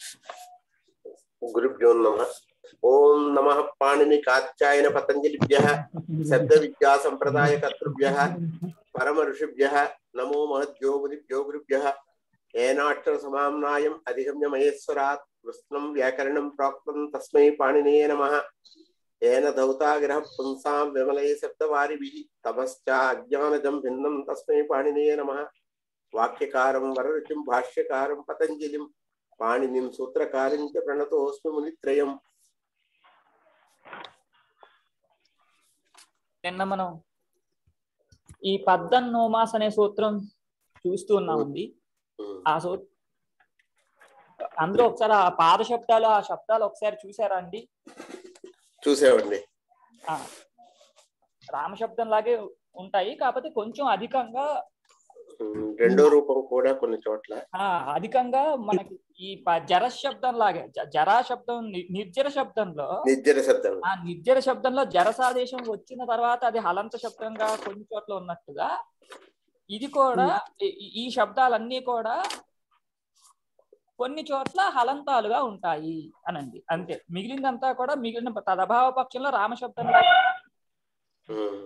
గురుభ్యో నమ ఓం నమ పాణిని కాత్యాయన పతంజలిభ్య శబ్ద విద్యా సంప్రదాయ కర్తృభ్య పరమ ఋషిభ్య నమో మహద్యో మునిభ్యో గురుభ్య ఏనాక్షర సమామ్నాయం అధిగమ్య మహేశ్వరాత్ కృష్ణం వ్యాకరణం ప్రోక్తం తస్మై పాణినే నమ ఏన దౌతాగ్రహ పుంసాం విమలై శబ్దవారిభిः తమశ్చ అజ్ఞానజం భిన్నం తస్మై పాణినే నమ వాక్యకారం వరరుచిం భాష్యకారం పతంజలిం పాణినిం సూత్రకారిం చ ప్రణతోస్మి మునిత్రయం నిన్న మనం ఈ పద్దన్ నోమాస్ అనే సూత్రం చూస్తూ ఉన్నామండి ఆ సూ అందులో ఒకసారి ఆ పాద శబ్దాలు ఆ శబ్దాలు ఒకసారి చూసారా అండి చూసామండి ఆ, రామశబ్దం లాగే ఉంటాయి కాకపోతే కొంచెం అధికంగా ఉమ్, రెండో రూపం కూడా కొన్ని చోట్ల ఆ అధికంగా మనకి ఈ ప- జర శబ్దం లాగే జ- జరా శబ్దం ని- నిర్జర శబ్దంలో నిర్జర శబ్దం ఆ నిర్జర శబ్దంలో జరసాదేశం వచ్చిన తర్వాత అది హలంత శబ్దంగా కొన్ని చోట్ల ఉన్నట్టుగా ఇది కూడా ఈ- ఈ శబ్దాలన్నీ కూడా కొన్ని చోట్ల హలంతాలుగా ఉంటాయి అనండి అంతే మిగిలిందంతా కూడా మిగిలిన తదభావ పక్షంలో రామశబ్దంలో ఉమ్,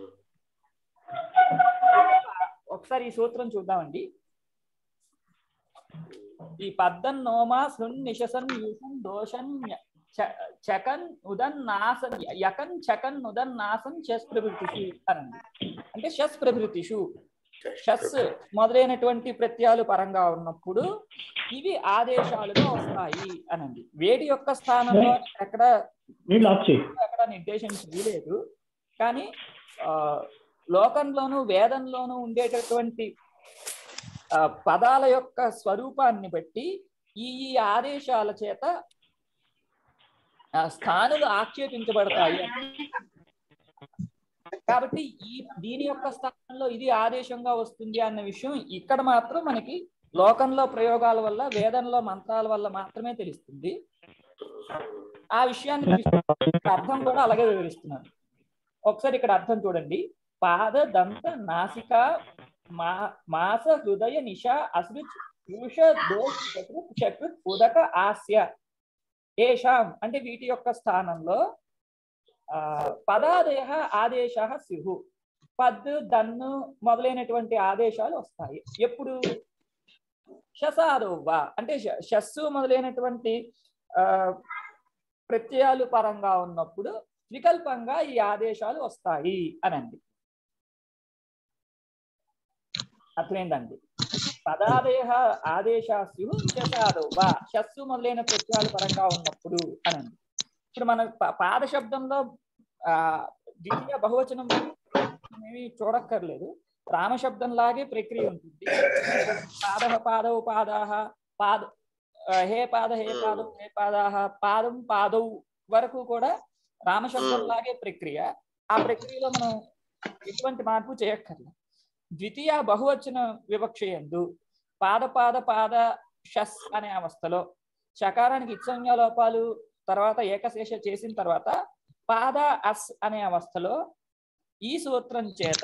ఒకసారి ఈ సూత్రం చూద్దామండి ఈ పద్దన్ నోమా శృన్ నిశసన్ యూసన్ దోషన్ చ- చకన్ ఉదన్ నాసన్ యకన్ చకన్ ఉదన్ నాసన్ షస్ ప్రభృతిషు అనండి అంటే షస్ ప్రభృతిషు షస్ మొదలైనటువంటి ప్రత్యయాలు పరంగా ఉన్నప్పుడు ఇవి ఆదేశాలుగా వస్తాయి అనండి వేడి యొక్క స్థానంలో ఎక్కడ నీళ్ళు ఆఫ్ చేయి అక్కడ నిర్దేశించలేదు కానీ ఆ లోకంలోను వేదంలోను ఉండేటటువంటి ఆ, పదాల యొక్క స్వరూపాన్ని బట్టి ఈ ఈ ఆదేశాల చేత ఆ, స్థానులు ఆక్షేపించబడతాయి కాబట్టి ఈ దీని యొక్క స్థానంలో ఇది ఆదేశంగా వస్తుంది అన్న విషయం ఇక్కడ మాత్రం మనకి లోకంలో ప్రయోగాల వల్ల వేదంలో మంత్రాల వల్ల మాత్రమే తెలుస్తుంది ఆ విషయాన్ని కృష్ణుడు అర్థం కూడా అలాగే వివరిస్తున్నాడు ఒకసారి ఇక్కడ అర్థం చూడండి పాద దంత నాసిక మా మాస హృదయ నిష అసృచ్ యూష దోష్ చకృత్ చకృత్ ఉదక ఆస్య ఏషాం అంటే వీటి యొక్క స్థానంలో ఆ పదాదేహ ఆదేశ స్యు పద్ దన్ను మొదలైనటువంటి ఆదేశాలు వస్తాయి ఎప్పుడు శసాదోవా అంటే శ- శస్సు మొదలైనటువంటి ఆ ప్రత్యయాలు పరంగా ఉన్నప్పుడు వికల్పంగా ఈ ఆదేశాలు వస్తాయి అనండి అర్థమైందండి పదాదేహ ఆదేశాస్యు శసాదో వా శస్సు మొదలైన ప్రత్యయాలు పరంగా ఉన్నప్పుడు అనండి ఇప్పుడు మన ప- పాద శబ్దంలో ఆ ద్వితీయ బహువచనం ఏమీ చూడక్కర్లేదు రామశబ్దం లాగే ప్రక్రియ ఉంటుంది పాద పాదవు పాదాహ పాద ఆ, హే పాద హే పాదం హే పాదాహ పాదం పాదవు వరకు కూడా రామశబ్దం లాగే ప్రక్రియ ఆ ప్రక్రియలో మనం ఎటువంటి మార్పు చేయక్కర్లేదు ద్వితీయ బహువచన వివక్ష ఎందు పాద పాద పాద షస్ అనే అవస్థలో చకారానికి ఇత్సంజ్ఞ లోపాలు తర్వాత ఏకశేష చేసిన తర్వాత పాద అస్ అనే అవస్థలో ఈ సూత్రం చేత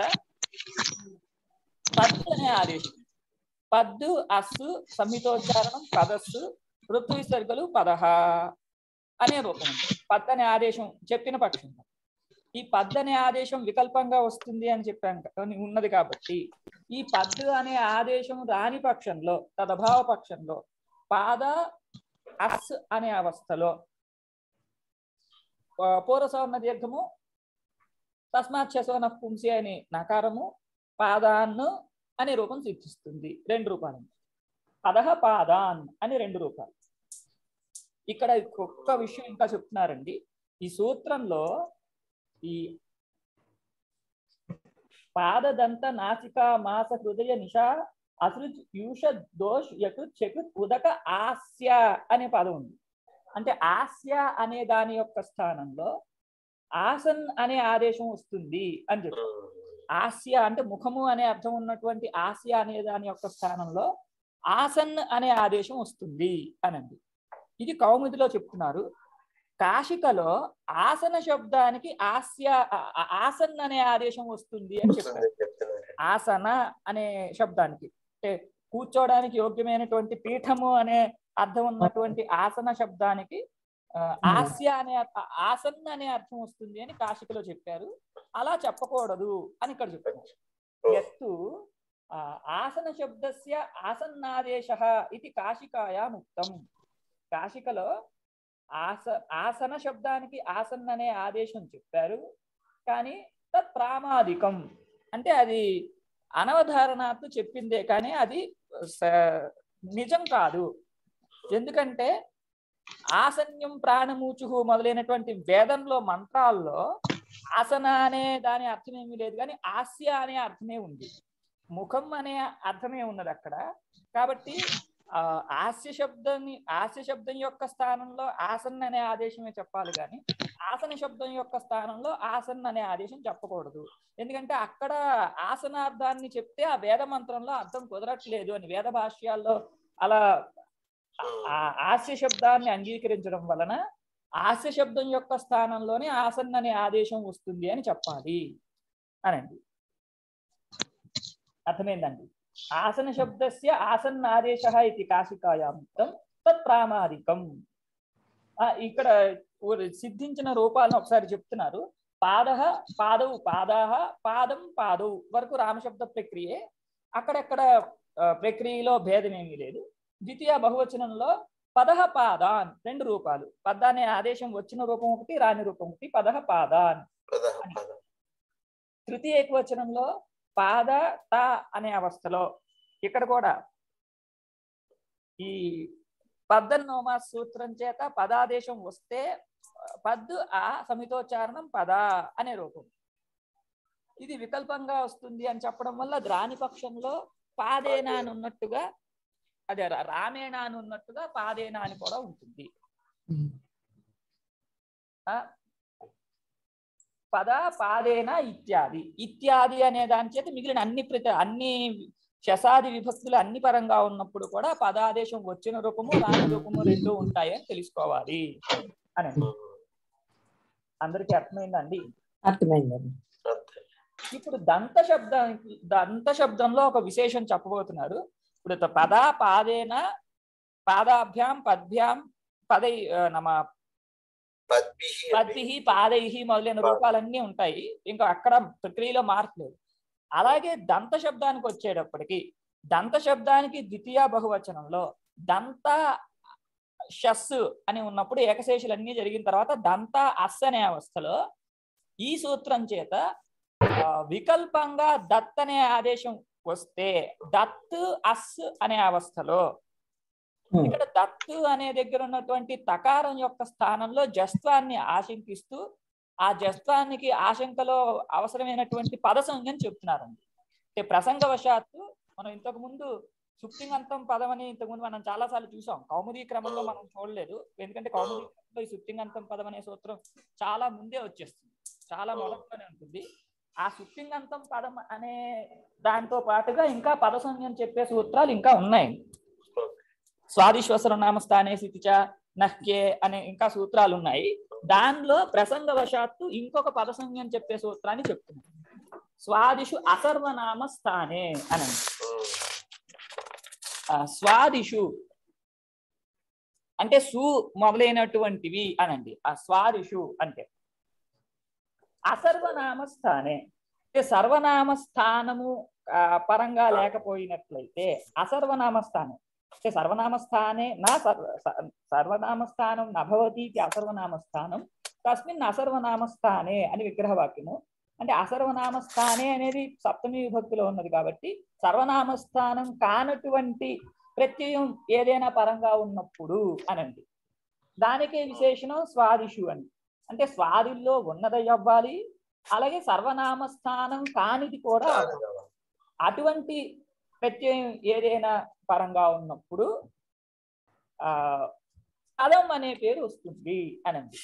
పద్దు అనే ఆదేశం పద్దు అస్సు సంహితోచ్చారణం పదస్సు ఋతు విసర్గలు పదహ అనే రూపం ఉంది. పద్ అనే ఆదేశం చెప్పిన పక్షంలో ఈ పద్ అనే ఆదేశం వికల్పంగా వస్తుంది అని చెప్పాను క- అని ఉన్నది కాబట్టి ఈ పద్దు అనే ఆదేశం రాని పక్షంలో తదభావ పక్షంలో పాద అస్ అనే అవస్థలో ఆ, పూర్వసవర్ణ దీర్ఘము తస్మాత్ శశోన పుంసి అనే నకారము పాదాన్ను అనే రూపం సూచిస్తుంది రెండు రూపాలు పదహ పాదాన్ అని రెండు రూపాలు ఇక్కడ ఒక్క విషయం ఇంకా చెప్తున్నారండి ఈ సూత్రంలో ఈ పాదదంత నాసిక మాస హృదయ నిషా అసృజ్ యూష దోష్ యకృత్ చకృత్ ఉదక ఆస్య అనే పదం ఉంది అంటే ఆస్య అనే దాని యొక్క స్థానంలో ఆసన్ అనే ఆదేశం వస్తుంది అని చెప్పి ఆస్య అంటే ముఖము అనే అర్థం ఉన్నటువంటి ఆస్య అనే దాని యొక్క స్థానంలో ఆసన్ అనే ఆదేశం వస్తుంది అనండి ఇది కౌముదిలో చెప్తున్నారు కాశికలో ఆసన శబ్దానికి ఆస్య ఆ- ఆ- ఆసన్ అనే ఆదేశం వస్తుంది అని చెప్పారు చెప్తున్నారు ఆసన అనే శబ్దానికి అంటే కూర్చోవడానికి యోగ్యమైనటువంటి పీఠము అనే అర్థం ఉన్నటువంటి ఆసన శబ్దానికి ఆ, ఆస్య అనే అర్థ- ఆసన్ అనే అర్థం వస్తుంది అని కాశికలో చెప్పారు అలా చెప్పకూడదు అని ఇక్కడ చెప్తున్నారు ఎత్తు ఆ, ఆసన శబ్దస్య ఆసన్నాదేశ ఇది కాశికాయాం ఉక్తం కాశికలో ఆస ఆసన శబ్దానికి ఆసన్ అనే ఆదేశం చెప్పారు కానీ తత్ ప్రామాదికం అంటే అది అనవధారణాత్తు చెప్పిందే కానీ అది స- నిజం కాదు ఎందుకంటే ఆసన్యం ప్రాణమూచు మొదలైనటువంటి వేదంలో మంత్రాల్లో ఆసన అనే దాని అర్థం ఏమీ లేదు కానీ ఆస్య అనే అర్థమే ఉంది ముఖం అనే అర్థమే ఉన్నది అక్కడ కాబట్టి ఆ ఆస్య శబ్దాన్ని ఆస్య శబ్దం యొక్క స్థానంలో ఆసన్ అనే ఆదేశమే చెప్పాలి కానీ ఆసన శబ్దం యొక్క స్థానంలో ఆసన్ అనే ఆదేశం చెప్పకూడదు ఎందుకంటే అక్కడ ఆసనార్థాన్ని చెప్తే ఆ వేద మంత్రంలో అర్థం కుదరట్లేదు అని వేద భాష్యాల్లో అలా ఆ ఆస్య శబ్దాన్ని అంగీకరించడం వలన ఆస్య శబ్దం యొక్క స్థానంలోనే ఆసన్ అనే ఆదేశం వస్తుంది అని చెప్పాలి అనండి అర్థమైందండి ఆసన శబ్దస్య ఆసన్న ఆదేశ ఇది కాశికాయాముక్తం తత్ ప్రామాదికం ఆ, ఇక్కడ ఊ- సిద్ధించిన రూపాలను ఒకసారి చెప్తున్నారు పాద పాదవు పాదాహ పాదం పాదవు వరకు రామశబ్ద ప్రక్రియే అక్కడక్కడ ఆ, ప్రక్రియలో భేదం ఏమీ లేదు ద్వితీయ బహువచనంలో పదహ పాదాన్ రెండు రూపాలు పద అనే ఆదేశం వచ్చిన రూపం ఒకటి రాని రూపం ఒకటి పదహ పాదాన్ పద పద తృతీయ ఏకవచనంలో పాద త అనే అవస్థలో ఇక్కడ కూడా ఈ పద్దన్నోమా సూత్రం చేత పదాదేశం వస్తే పద్దు ఆ సమితోచ్చారణం పద అనే రూపం ఇది వికల్పంగా వస్తుంది అని చెప్పడం వల్ల ద్రాని పక్షంలో పాదేనా అని ఉన్నట్టుగా అదే రా- రామేణ అని ఉన్నట్టుగా పాదేనా అని కూడా ఉంటుంది ఆ, పద పాదేన ఇత్యాది ఇత్యాది అనే దాని చేత మిగిలిన అన్ని ప్రతి అన్ని శసాది విభక్తులు అన్ని పరంగా ఉన్నప్పుడు కూడా పదాదేశం వచ్చిన రూపము రాని రూపము రెండు ఉంటాయి అని తెలుసుకోవాలి అని అందరికీ అర్థమైందండి అర్థమైందండి అంతే ఇప్పుడు దంత శబ్దానికి దంత శబ్దంలో ఒక విశేషం చెప్పబోతున్నారు ఇప్పుడు త- పద పాదేన పాదాభ్యాం పద్భ్యాం పదై ఆ, నమ పద్భిః అపి పద్భి పాదై మొదలైన రూపాలన్నీ ఉంటాయి ఇంకా అక్కడ ప్రక్రియలో మార్పు లేదు అలాగే దంత శబ్దానికి వచ్చేటప్పటికి దంత శబ్దానికి ద్వితీయ బహువచనంలో దంత షస్సు అని ఉన్నప్పుడు ఏకశేషులన్నీ జరిగిన తర్వాత దంత అస్ అనే అవస్థలో ఈ సూత్రం చేత ఆ, వికల్పంగా దత్ అనే ఆదేశం వస్తే దత్ అస్ అనే అవస్థలో Hmm. ఇక్కడ దత్తు అనే దగ్గర ఉన్నటువంటి తకారం యొక్క స్థానంలో జస్త్వాన్ని ఆశంకిస్తూ ఆ జస్త్వానికి ఆశంకలో అవసరమైనటువంటి పద సంజ్ఞని చెప్తున్నారండి అంటే ప్రసంగవశాత్తు మనం ఇంతకు ముందు సుప్తింగంతం పదం అని ఇంతకు ముందు మనం చాలా సార్లు చూసాం కౌముదీ క్రమంలో మనం చూడలేదు ఎందుకంటే కౌముదీ క్రమంలో ఈ సుప్తింగంతం పదం అనే సూత్రం చాలా ముందే వచ్చేస్తుంది చాలా మొదట్లోనే ఉంటుంది ఆ సుప్తింగంతం పదం అనే దాంతో పాటుగా ఇంకా పద సంజ్ఞని చెప్పే సూత్రాలు ఇంకా ఉన్నాయి స్వాదిశ్వసర నామస్థానే స్థితిచ నహ్కే అనే ఇంకా సూత్రాలు ఉన్నాయి దానిలో ప్రసంగవశాత్తు ఇంకొక పద సంజ్ఞ అని చెప్పే సూత్రాన్ని చెప్తున్నాను స్వాదిషు అసర్వనామ స్థానే అని స్వాదిషు అంటే సు మొదలైనటువంటివి అనండి ఆ స్వాదిషు అంటే అసర్వనామ స్థానే అంటే సర్వనామ స్థానము ఆ, పరంగా లేకపోయినట్లయితే అసర్వనామ స్థానం అంటే సర్వనామ స్థానే నా సర్వ స- సర్వనామ స్థానం నభవతి ఇది అసర్వనామ స్థానం తస్మిన్ అసర్వనామ స్థానే అని విగ్రహవాక్యము అంటే అసర్వనామ స్థానే అనేది సప్తమి విభక్తిలో ఉన్నది కాబట్టి సర్వనామ స్థానం కానటువంటి ప్రత్యయం ఏదైనా పరంగా ఉన్నప్పుడు అనండి దానికే విశేషణం స్వాదిషు అని అంటే స్వాదిల్లో ఉన్నది అవ్వాలి అలాగే సర్వనామ స్థానం కానిది కూడా అవ్వాలి. అటువంటి ప్రత్యయం ఏదైనా పరంగా ఉన్నప్పుడు ఆ పదం అనే పేరు వస్తుంది అనండి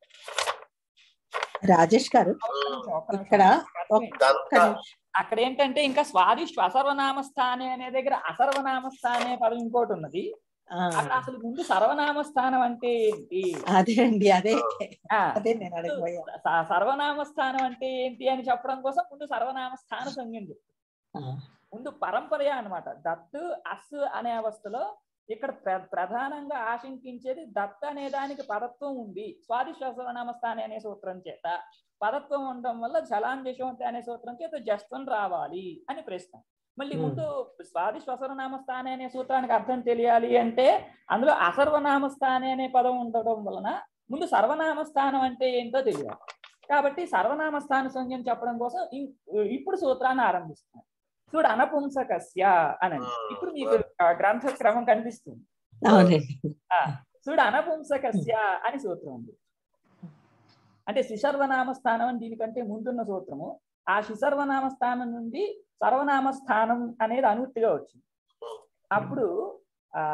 రాజేష్ గారు ఒక్క నిమిషం, ఒక్క నిమిషం. ఇక్కడ అర్థమైంది. ఒక్క నిమిషం. అక్కడ ఏంటంటే ఇంకా స్వాదిష్టు అసర్వనామ స్థానే అనే దగ్గర అసర్వనామ స్థానే పదం ఇంకోటి ఉన్నది ఆ, అక్కడ అసలు ముందు సర్వనామ స్థానం అంటే ఏంటి అదే అండి అదే ఆ, అదే నేను అడగబోయా స- సర్వనామ స్థానం అంటే ఏంటి అని చెప్పడం కోసం ముందు సర్వనామ స్థాన సంజ్ఞం చెప్తారు. ఆ, ముందు పరంపరయ అన్నమాట దత్తు అస్ అనే అవస్థలో ఇక్కడ ప్ర- ప్రధానంగా ఆశంకించేది దత్త అనే దానికి పదత్వం ఉంది స్వాది శ్వాసనామస్థాని అనే సూత్రం చేత పదత్వం ఉండడం వల్ల జలాంజశవంతి అనే సూత్రం చేత జస్వం రావాలి అని ప్రశ్న మళ్ళీ Hmm. ముందు స్వాది శ్వసరనామస్థాని అనే సూత్రానికి అర్థం తెలియాలి అంటే అందులో అసర్వనామస్థాని అనే పదం ఉండడం వలన ముందు సర్వనామస్థానం అంటే ఏంటో తెలియాలి కాబట్టి సర్వనామస్థాన సంజ్ఞం చెప్పడం కోసం ఇం- ఇప్పుడు సూత్రాన్ని ఆరంభిస్తున్నాను చూడు అనపుంసకస్య అనండి ఇప్పుడు మీకు ఆ గ్రంథ క్రమం కనిపిస్తుంది అవునండి ఆ, చూడు అనపుంసకస్య అని సూత్రం ఉంది అంటే శిశర్వనామ స్థానం అని దీనికంటే ముందున్న సూత్రము ఆ శిశర్వనామ స్థానం నుండి సర్వనామ స్థానం అనేది అనువృత్తిగా వచ్చింది అప్పుడు ఆ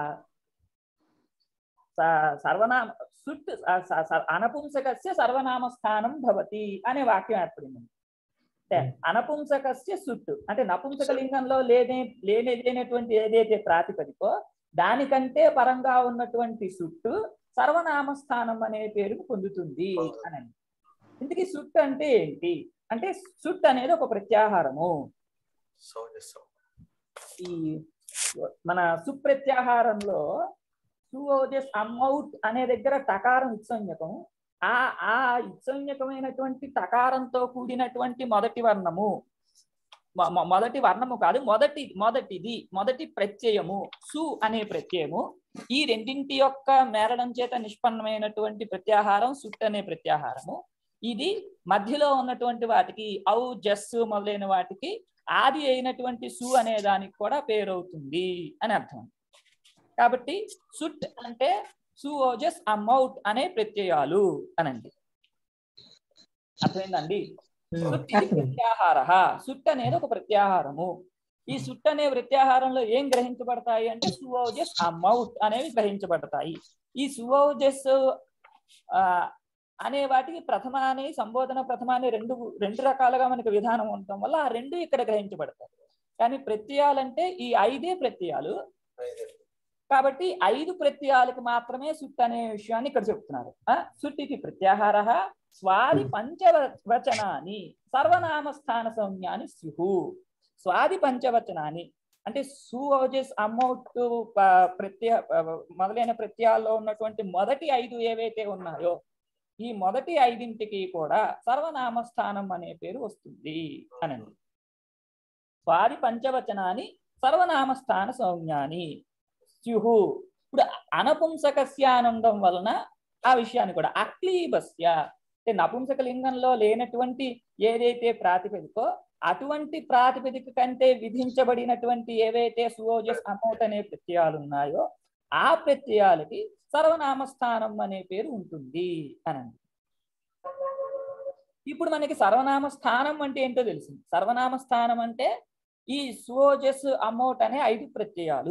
స- సర్వనామ సుట్ ఆ, స- స- అనపుంసకస్య సర్వనామ స్థానం భవతి అనే వాక్యం ఏర్పడింది అంటే అనపుంసకస్య సుట్టు అంటే నపుంసకలింగంలో లేనే లేనే లేనటువంటి ఏదైతే ప్రాతిపదికో దానికంటే పరంగా ఉన్నటువంటి సుట్టు సర్వనామ స్థానం అనే పేరును పొందుతుంది అని ఇందుకే సుట్టు అంటే ఏంటి అంటే సుట్ అనేది ఒక ప్రత్యాహారము సౌజస్వం ఈ మన సుప్రత్యాహారంలో సుఓజస్ అమౌట్ అనే దగ్గర టకారం ఇత్సంజ్ఞకం ఆ ఆ ఇత్సంజ్ఞకమైనటువంటి టకారంతో కూడినటువంటి మొదటి వర్ణము మొ- మొ- మొదటి వర్ణము కాదు మొదటి మొదటిది మొదటి ప్రత్యయము సు అనే ప్రత్యయము ఈ రెండింటి యొక్క మేరడం చేత నిష్పన్నమైనటువంటి ప్రత్యాహారం సుట్ అనే ప్రత్యాహారము ఇది మధ్యలో ఉన్నటువంటి వాటికి ఔ జస్సు మొదలైన వాటికి ఆది అయినటువంటి సు అనే దానికి కూడా పేరవుతుంది అని అర్థం కాబట్టి సుట్ అంటే సు ఓజస్ అమౌట్ అనే ప్రత్యయాలు అనండి అర్థమైందండి సుట్ ఇది ప్రత్యాహార సుట్ అనేది ఒక ప్రత్యాహారము ఈ సుట్ అనే ప్రత్యాహారంలో ఏం గ్రహించబడతాయి అంటే సువోజస్ అమౌట్ అనేవి గ్రహించబడతాయి ఈ సువోజస్ ఆ అనే వాటికి ప్రథమాని సంబోధన ప్రథమాని రెండు రెండు రకాలుగా మనకి విధానం ఉండటం వల్ల ఆ రెండు ఇక్కడ గ్రహించబడతాయి కానీ ప్రత్యయాలంటే ఈ ఐదే ప్రత్యయాలు కాబట్టి ఐదు ప్రత్యయాలకు మాత్రమే సుట్ అనే విషయాన్ని ఇక్కడ చెప్తున్నారు ఆ, సుట్ ఇది ప్రత్యాహార స్వాది పంచవచనాన్ని సర్వనామ స్థాన సంజ్ఞాని స్యు స్వాది పంచవచనాన్ని అంటే సు ఓజస్ అమౌట్ ప్రత్యయ మొదలైన ప్రత్యయాల్లో ఉన్నటువంటి మొదటి ఐదు ఏవైతే ఉన్నాయో ఈ మొదటి ఐదింటికి కూడా సర్వనామ స్థానం అనే పేరు వస్తుంది అనండి స్వాది పంచవచనాన్ని సర్వనామ స్థాన సౌజ్ఞాని స్యుహు ఇప్పుడు అనపుంసకస్య అని ఉండడం వలన ఆ విషయాన్ని కూడా అక్లీబస్య అంటే నపుంసక లింగంలో లేనటువంటి ఏదైతే ప్రాతిపదికో అటువంటి ప్రాతిపదిక కంటే విధించబడినటువంటి ఏవైతే సువోజస్ అమౌట్ అనే ప్రత్యయాలు ఉన్నాయో ఆ ప్రత్యయాలకి సర్వనామ స్థానం అనే పేరు ఉంటుంది అనండి ఇప్పుడు మనకి సర్వనామ స్థానం అంటే ఏంటో తెలిసింది సర్వనామ స్థానం అంటే ఈ సువోజస్ అమౌట్ అనే ఐదు ప్రత్యయాలు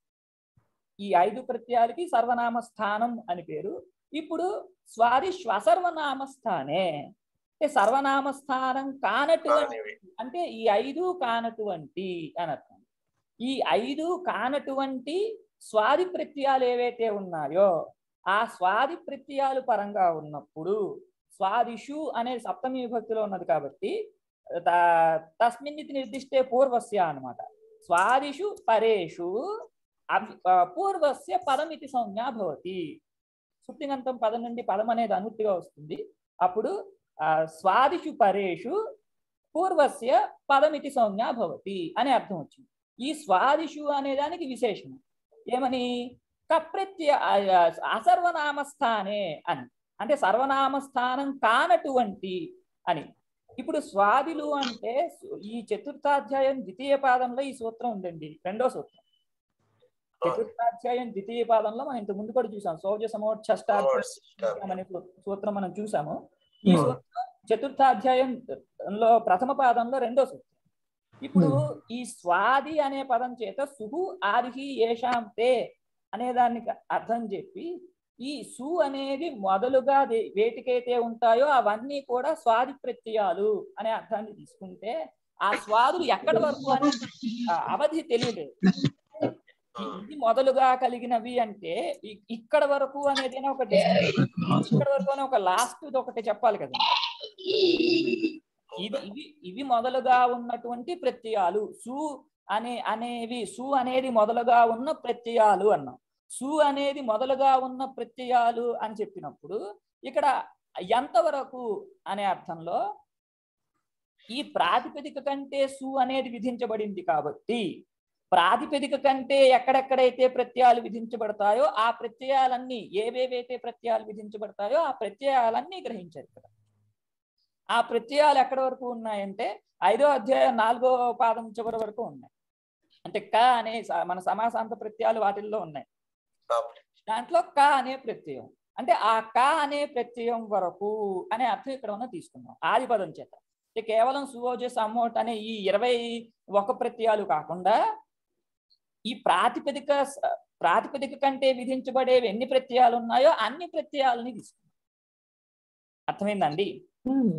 ఈ ఐదు ప్రత్యయాలకి సర్వనామ స్థానం అని పేరు ఇప్పుడు స్వాది స్వసర్వనామ స్థానే అంటే సర్వనామ స్థానం కానటువంటి అంటే ఈ ఐదు కానటువంటి అని అర్థం ఈ ఐదు కానటువంటి స్వాది ప్రత్యయాలు ఏవైతే ఉన్నాయో ఆ స్వాది ప్రత్యయాలు పరంగా ఉన్నప్పుడు స్వాదిషు అనే సప్తమి విభక్తిలో ఉన్నది కాబట్టి త- తస్మిన్నితి నిర్దిష్టే పూర్వస్య అన్నమాట స్వాదిషు పరేషు అభి- ఆ, పూర్వస్య పదమితి సంజ్ఞ భవతి సుప్తిగంతం పదం నుండి పదం అనేది అనుత్తిగా వస్తుంది అప్పుడు ఆ, స్వాదిషు పరేషు పూర్వస్య పదమితి సంజ్ఞ భవతి అనే అర్థం వచ్చింది ఈ స్వాదిషు అనే దానికి విశేషణం ఏమని కప్రత్య ఆ, అసర్వనామస్థానే అని అంటే సర్వనామస్థానం కానటువంటి అని ఇప్పుడు స్వాదిలు అంటే సు- ఈ చతుర్థాధ్యాయం ద్వితీయ పాదంలో ఈ సూత్రం ఉందండి రెండో సూత్రం చతుర్థాధ్యాయం ద్వితీయ పాదంలో మనం ఇంత ముందు కూడా చూసాం సౌజ సమోక్షష్టాధ్యాయం అనే సూ- సూత్రం మనం చూసాము ఈ Hmm. సూత్రం చతుర్థాధ్యాయంలో ప్రథమ పాదంలో రెండో సూత్రం ఇప్పుడు ఈ స్వాది అనే పదం చేత సుహు ఆదిహి ఏషాం తే అనే దాన్ని అర్థం చెప్పి ఈ సు అనేది మొదలుగా దే- వేటికైతే ఉంటాయో అవన్నీ కూడా స్వాది ప్రత్యయాలు అనే అర్థాన్ని తీసుకుంటే ఆ స్వాదులు ఎక్కడి వరకు అని ఆ అవధి తెలియలేదు ఇ- ఇది మొదలుగా కలిగినవి అంటే ఇ- ఇక్కడ వరకు అనేది ఒకటి ఇక్కడ వరకు అని ఒక లాస్ట్ ఒకటి చెప్పాలి కదా ఇది ఇవి ఇవి మొదలుగా ఉన్నటువంటి ప్రత్యయాలు సు అనే అనేవి సు అనేది మొదలుగా ఉన్న ప్రత్యయాలు అన్నాం సు అనేది మొదలుగా ఉన్న ప్రత్యయాలు అని చెప్పినప్పుడు ఇక్కడ ఎంతవరకు అనే అర్థంలో ఈ ప్రాతిపదిక కంటే సు అనేది విధించబడింది కాబట్టి ప్రాతిపదిక కంటే ఎక్కడెక్కడైతే ప్రత్యయాలు విధించబడతాయో ఆ ప్రత్యయాలన్నీ ఏవేవైతే ప్రత్యయాలు విధించబడతాయో ఆ ప్రత్యయాలన్నీ గ్రహించారు ఇక్కడ ఆ ప్రత్యయాలు ఎక్కడి వరకు ఉన్నాయంటే ఐదో అధ్యాయం నాలుగో పాదం చివరి వరకు ఉన్నాయి అంటే క అనే స- మన సమాసాంత ప్రత్యయాలు వాటిల్లో ఉన్నాయి దాంట్లో క అనే ప్రత్యయం అంటే ఆ క అనే ప్రత్యయం వరకు అనే అర్థం ఇక్కడ మనం తీసుకున్నాం ఆది పదం చేత అంటే కేవలం సువోజస్ అమౌంట్ అనే ఈ ఇరవై ఒక ప్రత్యయాలు కాకుండా ఈ ప్రాతిపదిక స- ప్రాతిపదిక కంటే విధించబడేవి ఎన్ని ప్రత్యయాలు ఉన్నాయో అన్ని ప్రత్యయాలని తీసుకున్నాం అర్థమైందండి ఉమ్.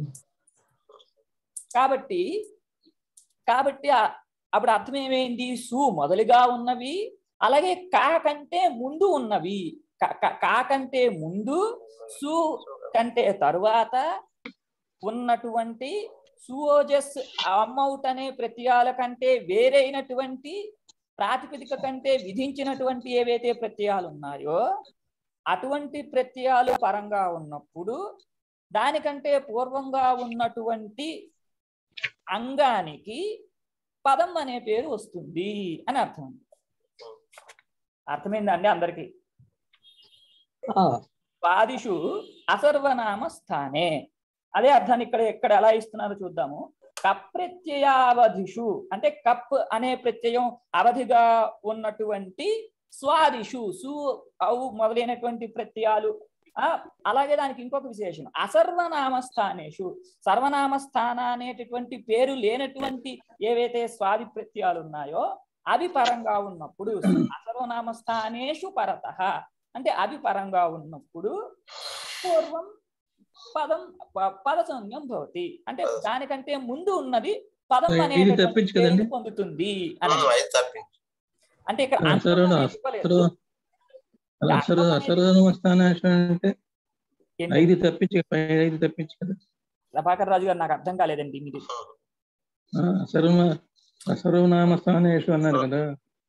కాబట్టి కాబట్టి ఆ- అప్పుడు అర్థం ఏమైంది సు మొదలుగా ఉన్నవి అలాగే కా కంటే ముందు ఉన్నవి క- క- కా కంటే ముందు సు కంటే తరువాత ఉన్నటువంటి సుఓజస్ అమౌట్ అనే ప్రత్యయాల కంటే వేరైనటువంటి ప్రాతిపదిక కంటే విధించినటువంటి ఏవైతే ప్రత్యయాలు ఉన్నాయో అటువంటి ప్రత్యయాలు పరంగా ఉన్నప్పుడు దానికంటే పూర్వంగా ఉన్నటువంటి అంగానికి పదం అనే పేరు వస్తుంది అని అర్థం అర్థమైందండి అందరికి ఆ, పాదిషు అసర్వనామ స్థానే అదే అర్థాన్ని ఇక్కడ ఎక్కడ ఎలా ఇస్తున్నారో చూద్దాము కప్రత్యయావధిషు అంటే కప్ అనే ప్రత్యయం అవధిగా ఉన్నటువంటి స్వాదిషు సు అవు మొదలైనటువంటి ప్రత్యయాలు ఆ, అలాగే దానికి ఇంకొక విశేషం అసర్వనామ స్థానేషు సర్వనామ స్థాన అనేటటువంటి పేరు లేనటువంటి ఏవైతే స్వాది ప్రత్యయాలు ఉన్నాయో అవి పరంగా ఉన్నప్పుడు అసర్వనామ స్థానేషు పరత అంటే అవి పరంగా ఉన్నప్పుడు పూర్వం పదం ప- పద సంజ్ఞం భవతి అంటే దానికంటే ముందు ఉన్నది పదం ఇది అనేటటువంటి తప్పించు కదండి. పేరుని పొందుతుంది అని అది తప్పించి అంటే ఇక్కడ ఆ, అంతం సరే, అనేది ఇవ్వలేదు. అసలు అలా అసలు అసలు స్థానం అంటే ఏంటి? ఐదు తప్పించి పై ఐదు తప్పించి కదా ప్రభాకర్ రాజు గారు నాకు అర్థం కాలేదండి మీరు ఆ, సర్వ అసర్వనామ స్థానేషు అన్నారు కదా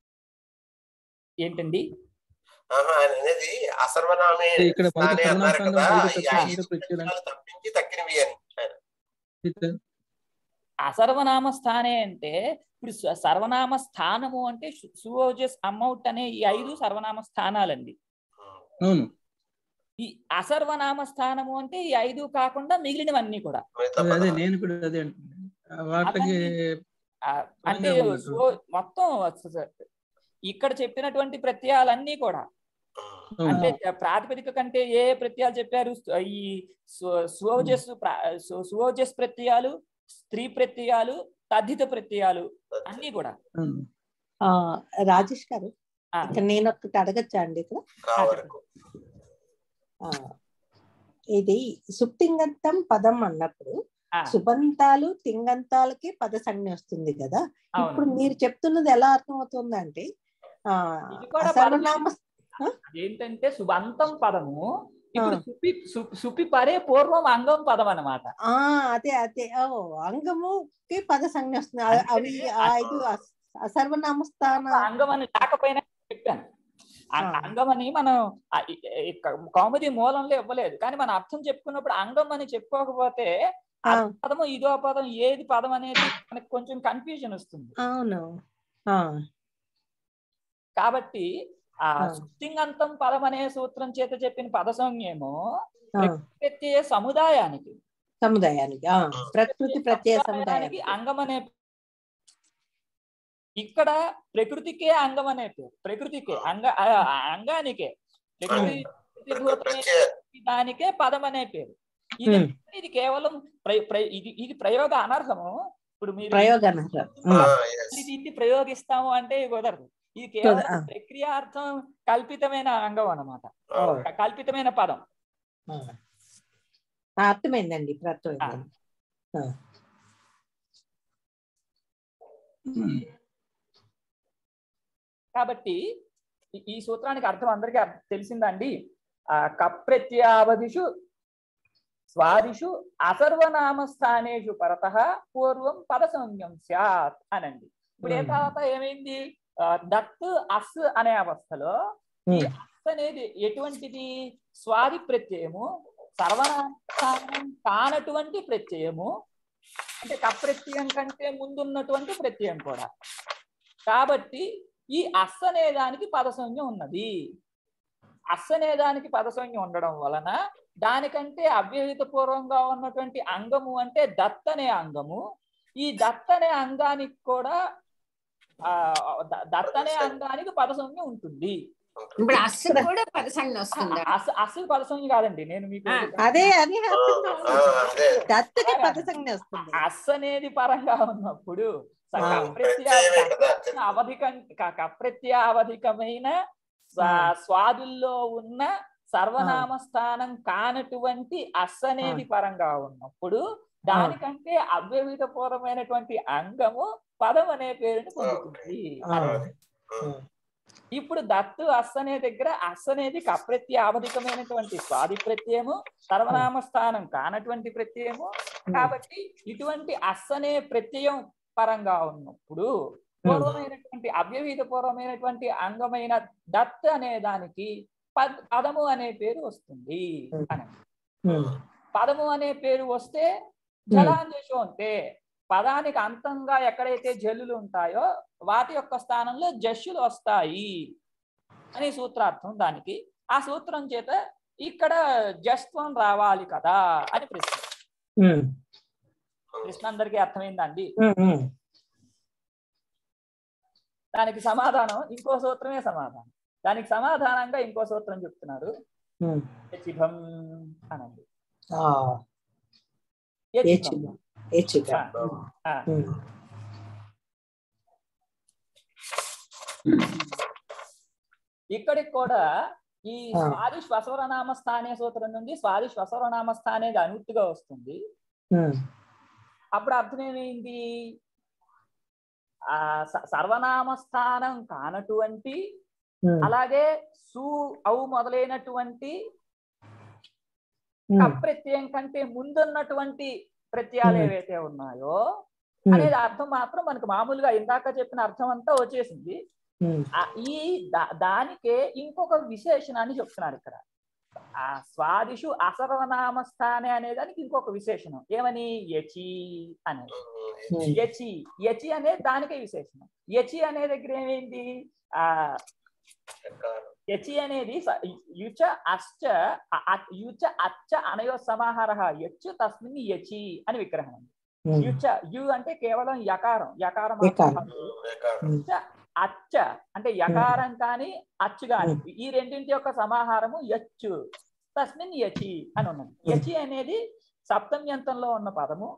ఏంటండి ఆహా, ఆయన అనేది అసర్వనామే అంటే ఇక్కడ మనకి స్థానే అన్నారు కదా సర్వనామాలు ఈ ఐదు ఐదు ప్రత్యయాలు. ప్రత్యయాలు తప్పించి తక్కినవి అని ఆయన. అసర్వనామ స్థానే అంటే ఇప్పుడు స- సర్వనామ స్థానము అంటే సు- సువోజస్ అమౌట్ అనే ఈ ఐదు సర్వనామ స్థానాలండి అవును ఈ అసర్వనామ స్థానము అంటే ఈ ఐదు కాకుండా మిగిలినవన్నీ కూడా మిగతా అదే అదే పదాలు. నేను కూడా అదే అంటున్నాను ఆ, వాటికి ఆ, అంటే పరంగా ఉన్నట్టు. సో- మొత్తం స- స- ఇక్కడ చెప్పినటువంటి ప్రత్యయాలన్నీ కూడా అవును. అంటే ప్రాతిపదిక కంటే ఏ ప్రత్యయాలు చెప్పారు ఈ సువోజస్ సువోజస్ ప్రత్యయాలు స్త్రీ ప్రత్యయాలు తద్ధిత ప్రత్యయాలు అన్ని కూడా అవును. ఆ, రాజేష్ గారు ఆ, ఇక్కడ నేను ఒకటి అడగచ్చా అండి ఇక్కడ కా వరకు ఆ, ఇది సుప్తింగంతం పదం అన్నప్పుడు ఆ, సుబంతాలు తింగంతాలకి పద సంజ్ఞ వస్తుంది కదా ఇప్పుడు అవును మీరు చెప్తున్నది ఎలా అర్థమవుతుందంటే ఆ ఇది కూడా సర్వనామ ఏంటంటే సుబంతం పదము ఇప్పుడు ఆ. సుపి సు- సుపి పరే పూర్వం అంగం పదం అన్నమాట ఆ అదే అదే ఓ అంగముకి పద సంజ్ఞ వస్తుంది అ- అవి ఆ ఐదు అస్- అసర్వనామ స్థాన అంగం అని లేకపోయినా చెప్పాను ఆ ఆ. అంగం అని మనం ఆ ఈ- ఈ కౌముది మూలంలో ఇవ్వలేదు కానీ మనం అర్థం చెప్పుకున్నప్పుడు అంగం అని చెప్పుకోకపోతే ఆ, అదో పదము ఇదో పదం ఏది పదం అనేది మనకు కొంచెం కన్ఫ్యూజన్ వస్తుంది అవును ఆ, కాబట్టి ఆ ఆ. సుప్తింగంతం పదం అనే సూత్రం చేత చెప్పిన పద సంజ్ఞేమో ఆ, ప్రత్యయ సముదాయానికి సముదాయానికి ఆ, ప్రకృతి ప్రత్యయ సముదాయానికి అంగం అనే ఇక్కడ ప్రకృతికే అంగం అనే పేరు ప్రకృతికే అంగ ఆ, ఆ అంగానికే ప్రకృతి భూతమే ప్రత్యయ దానికే పదం అనే పేరు ఇది ఉమ్, ఇది కేవలం ప్ర- ప్ర- ఇది ఇది ప్రయోగ అనర్హము ఇప్పుడు మీరు ప్రయోగాన ఆ, yes. ఇది దీన్ని ప్రయోగిస్తాము అంటే కుదరదు ఇది కేవలం ఆ. ప్రక్రియార్థం కల్పితమైన అంగం అన్నమాట అవును. క- కల్పితమైన పదం ఆ. ఆ, అర్థమైందండి ఇప్పుడు అర్థమైందండి కాబట్టి ఈ- ఈ సూత్రానికి అర్థం అందరికీ అర్థం తెలిసిందండి ఆ కప్రత్యావధిషు స్వాదిషు అసర్వనామ స్థానేషు పరత పూర్వం పద సంజ్ఞం స్యాత్ అనండి ఇప్పుడు ఏ Hmm. తర్వాత ఏమైంది ఆ, దత్ అస్ అనే అవస్థలో ఈ అస్ అనేది ఎటువంటిది స్వాది ప్రత్యయము సర్వనామస్థానం కానటువంటి ప్రత్యయము అంటే కప్రత్యయం కంటే ముందున్నటువంటి ప్రత్యయం కూడా కాబట్టి ఈ అస్ అనే దానికి పదసంజ్ఞ ఉన్నది అస్ అనే దానికి పదసంజ్ఞ ఉండడం వలన దానికంటే అవ్యహిత పూర్వంగా ఉన్నటువంటి అంగము అంటే దత్ అనే అంగము ఈ దత్ అనే అంగానికి కూడా ఆ ద- దత్ అనే అంగానికి పదసంజ్ఞ ఉంటుంది ఇప్పుడు అస్సు కూడా పదసంగ వస్తుందా అస అసలు పదసంజ్ఞ కాదండి నేను మీకు ఆ, అదే అది అర్థం కాదు. ఆ, అదే. దత్తకి పదసంజ్ఞ వస్తుంది అస్ అనేది పరంగా ఉన్నప్పుడు స- ఆ. కప్రత్య ప్రత్యయమే కదా. కప్రత్య అవధికం క- కప్రత్య అవధికమైన స్వా- ఆ. స్వాదుల్లో ఉన్న సర్వనామ స్థానం కానటువంటి అస్ అనేది పరంగా ఉన్నప్పుడు దానికంటే అవ్యవిధ పూర్వమైనటువంటి అంగము పదం అనే పేరుని పొందుతుంది ఆ. అని. ఇప్పుడు దత్తు అస్ అనే దగ్గర అస్ అనేది కప్రత్య అవధికమైనటువంటి స్వాది ప్రత్యయము సర్వనామ స్థానం కానటువంటి ప్రత్యయము కాబట్టి ఇటువంటి అస్ అనే ప్రత్యయం పరంగా ఉన్నప్పుడు పూర్వమైనటువంటి అవ్యవహిత పూర్వమైనటువంటి అంగమైన దత్ అనే దానికి పద్ పదము అనే పేరు వస్తుంది అని పదము అనే పేరు వస్తే జలాంజేషం అంటే పదానికి అంతంగా ఎక్కడైతే జల్లులు ఉంటాయో వాటి యొక్క స్థానంలో జస్సులు వస్తాయి అని సూత్రార్థం దానికి ఆ సూత్రం చేత ఇక్కడ జస్త్వం రావాలి కదా అని ప్రశ్న ప్రశ్న అందరికీ అర్థమైందండి దానికి సమాధానం ఇంకో సూత్రమే సమాధానం దానికి సమాధానంగా ఇంకో సూత్రం చెప్తున్నారు యచిభం అనండి యచిభం. ఆ, ఇక్కడికి కూడా ఈ ఆ. స్వాది శ్వసవరనామ స్థానే సూత్రం నుండి స్వాది శ్వసవరనామ స్థానేది అనుత్తిగా వస్తుంది అప్పుడు అర్థం ఏమైంది ఆ స- సర్వనామ స్థానం కానటువంటి అలాగే సు అవు మొదలైనటువంటి ప్రత్యయం కంటే ముందున్నటువంటి ప్రత్యయాలు Hmm. ఏవైతే ఉన్నాయో అనేది అర్థం మాత్రం మనకు మామూలుగా ఇందాక చెప్పిన అర్థం అంతా వచ్చేసింది ఆ ఈ దా- దానికే ఇంకొక విశేషణాన్ని చెప్తున్నారు ఇక్కడ ఆ స్వాదిషు అసర్వనామ స్థానే అనే దానికి ఇంకొక విశేషణం ఏమని యచి అనేది యచి యచి అనేది దానికే విశేషణం యచి అనే దగ్గర ఏమైంది ఆ యచి అనేది స- యుచ అశ్చ అ- అ- యుచ అచ్చ అనయో సమాహార యచ్చు తస్మిన్ యచి అని విగ్రహం ఉంది. యుచ యు అంటే కేవలం యకారం యకారం మాత్రం యకారం. కాదు. యుచ అచ్చ అంటే యకారం కానీ అచ్చు కానీ ఈ రెండింటి యొక్క సమాహారము యచ్చు తస్మిన్ యచి అని ఉన్నది యచి అనేది సప్తమ్యంతంలో ఉన్న పదము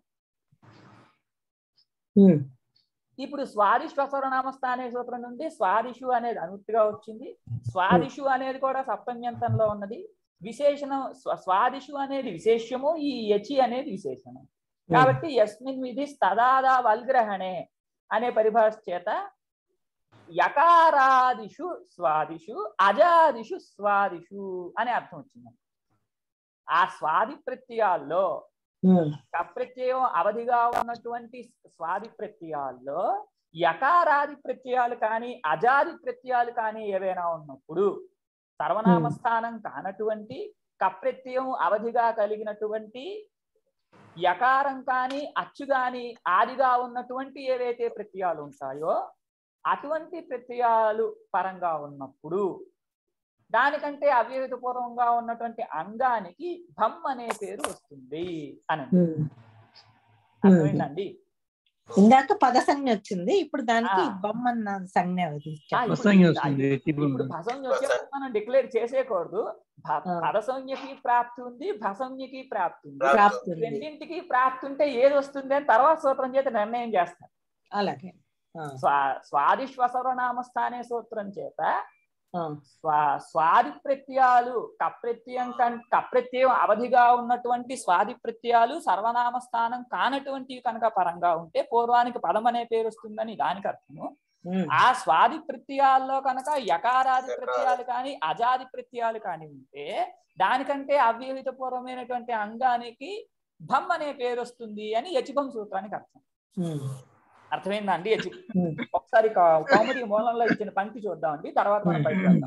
ఇప్పుడు స్వాదిశ్వసరనామ స్థానే సూత్రం నుండి స్వాదిషు అనేది అనుత్తిగా వచ్చింది స్వాదిషు అనేది కూడా సప్తమ్యంతంలో ఉన్నది విశేషణం స్వ- స్వాదిషు అనేది విశేషము ఈ యచి అనేది విశేషణం కాబట్టి యస్మిన్ విధి తదాదా వల్గ్రహణే అనే పరిభాష చేత యకారాదిషు స్వాదిషు అజాదిషు స్వాదిషు అనే అర్థం వచ్చింది ఆ స్వాది ప్రత్యయాల్లో ప్రత్యయం అవధిగా ఉన్నటువంటి స్వాది ప్రత్యయాల్లో యకారాది ప్రత్యయాలు కానీ అజాది ప్రత్యయాలు కానీ ఏవైనా ఉన్నప్పుడు సర్వనామ స్థానం కానటువంటి కప్రత్యయం అవధిగా కలిగినటువంటి యకారం కానీ అచ్చు కానీ ఆదిగా ఉన్నటువంటి ఏవైతే ప్రత్యయాలు ఉంటాయో అటువంటి ప్రత్యయాలు పరంగా ఉన్నప్పుడు దానికంటే అవ్యవహిత పూర్వంగా ఉన్నటువంటి అంగానికి భమ్ అనే పేరు వస్తుంది అని అర్థమైందండి ఇందాక పద సంజ్ఞ వచ్చింది ఇప్పుడు దానికి ఆ. బొమ్మన్న సంజ్ఞ ఆ, వదిలించాం. ఇప్పుడు ప్రసంగి ఇది- వస్తుంది ఇప్పుడు చిగురు భసంజ్ఞ వచ్చేప్పుడు మనం డిక్లేర్ చేసేయకూడదు భ- ఆ. పదసంజ్ఞకి ప్రాప్తి ఉంది భసంజ్ఞకి ప్రాప్తి ఉంది ప్రాప్తి ఉంది. రెండింటికి ప్రాప్తి ఉంటే ఏది వస్తుంది అని తర్వాత సూత్రం చేత నిర్ణయం చేస్తారు అలాగే ఆ, స్వా స్వాదిశ్వసరనామ స్థానే సూత్రం చేత ఆ, స్వా స్వాది ప్రత్యయాలు కప్రత్యయం కన్ కప్రత్యయం అవధిగా ఉన్నటువంటి స్వాది ప్రత్యయాలు సర్వనామ స్థానం కానటువంటివి కనుక పరంగా ఉంటే పూర్వానికి పదం అనే పేరు వస్తుందని దానికి అర్థము ఉమ్, ఆ స్వాది ప్రత్యయాల్లో కనుక యకారాది ప్రత్యయాలు కానీ అజాది ప్రత్యయాలు కానీ ఉంటే దానికంటే అవ్యవహిత పూర్వమైనటువంటి అంగానికి భమ్ అనే పేరు వస్తుంది అని యచిభం సూత్రానికి అర్థం ఉమ్, అర్థమైందా అండి యచి ఉమ్. ఒకసారి కా- కౌముది మూలంలో ఇచ్చిన పంక్తి చూద్దామండి తర్వాత మనం బయటకు వెళ్దాం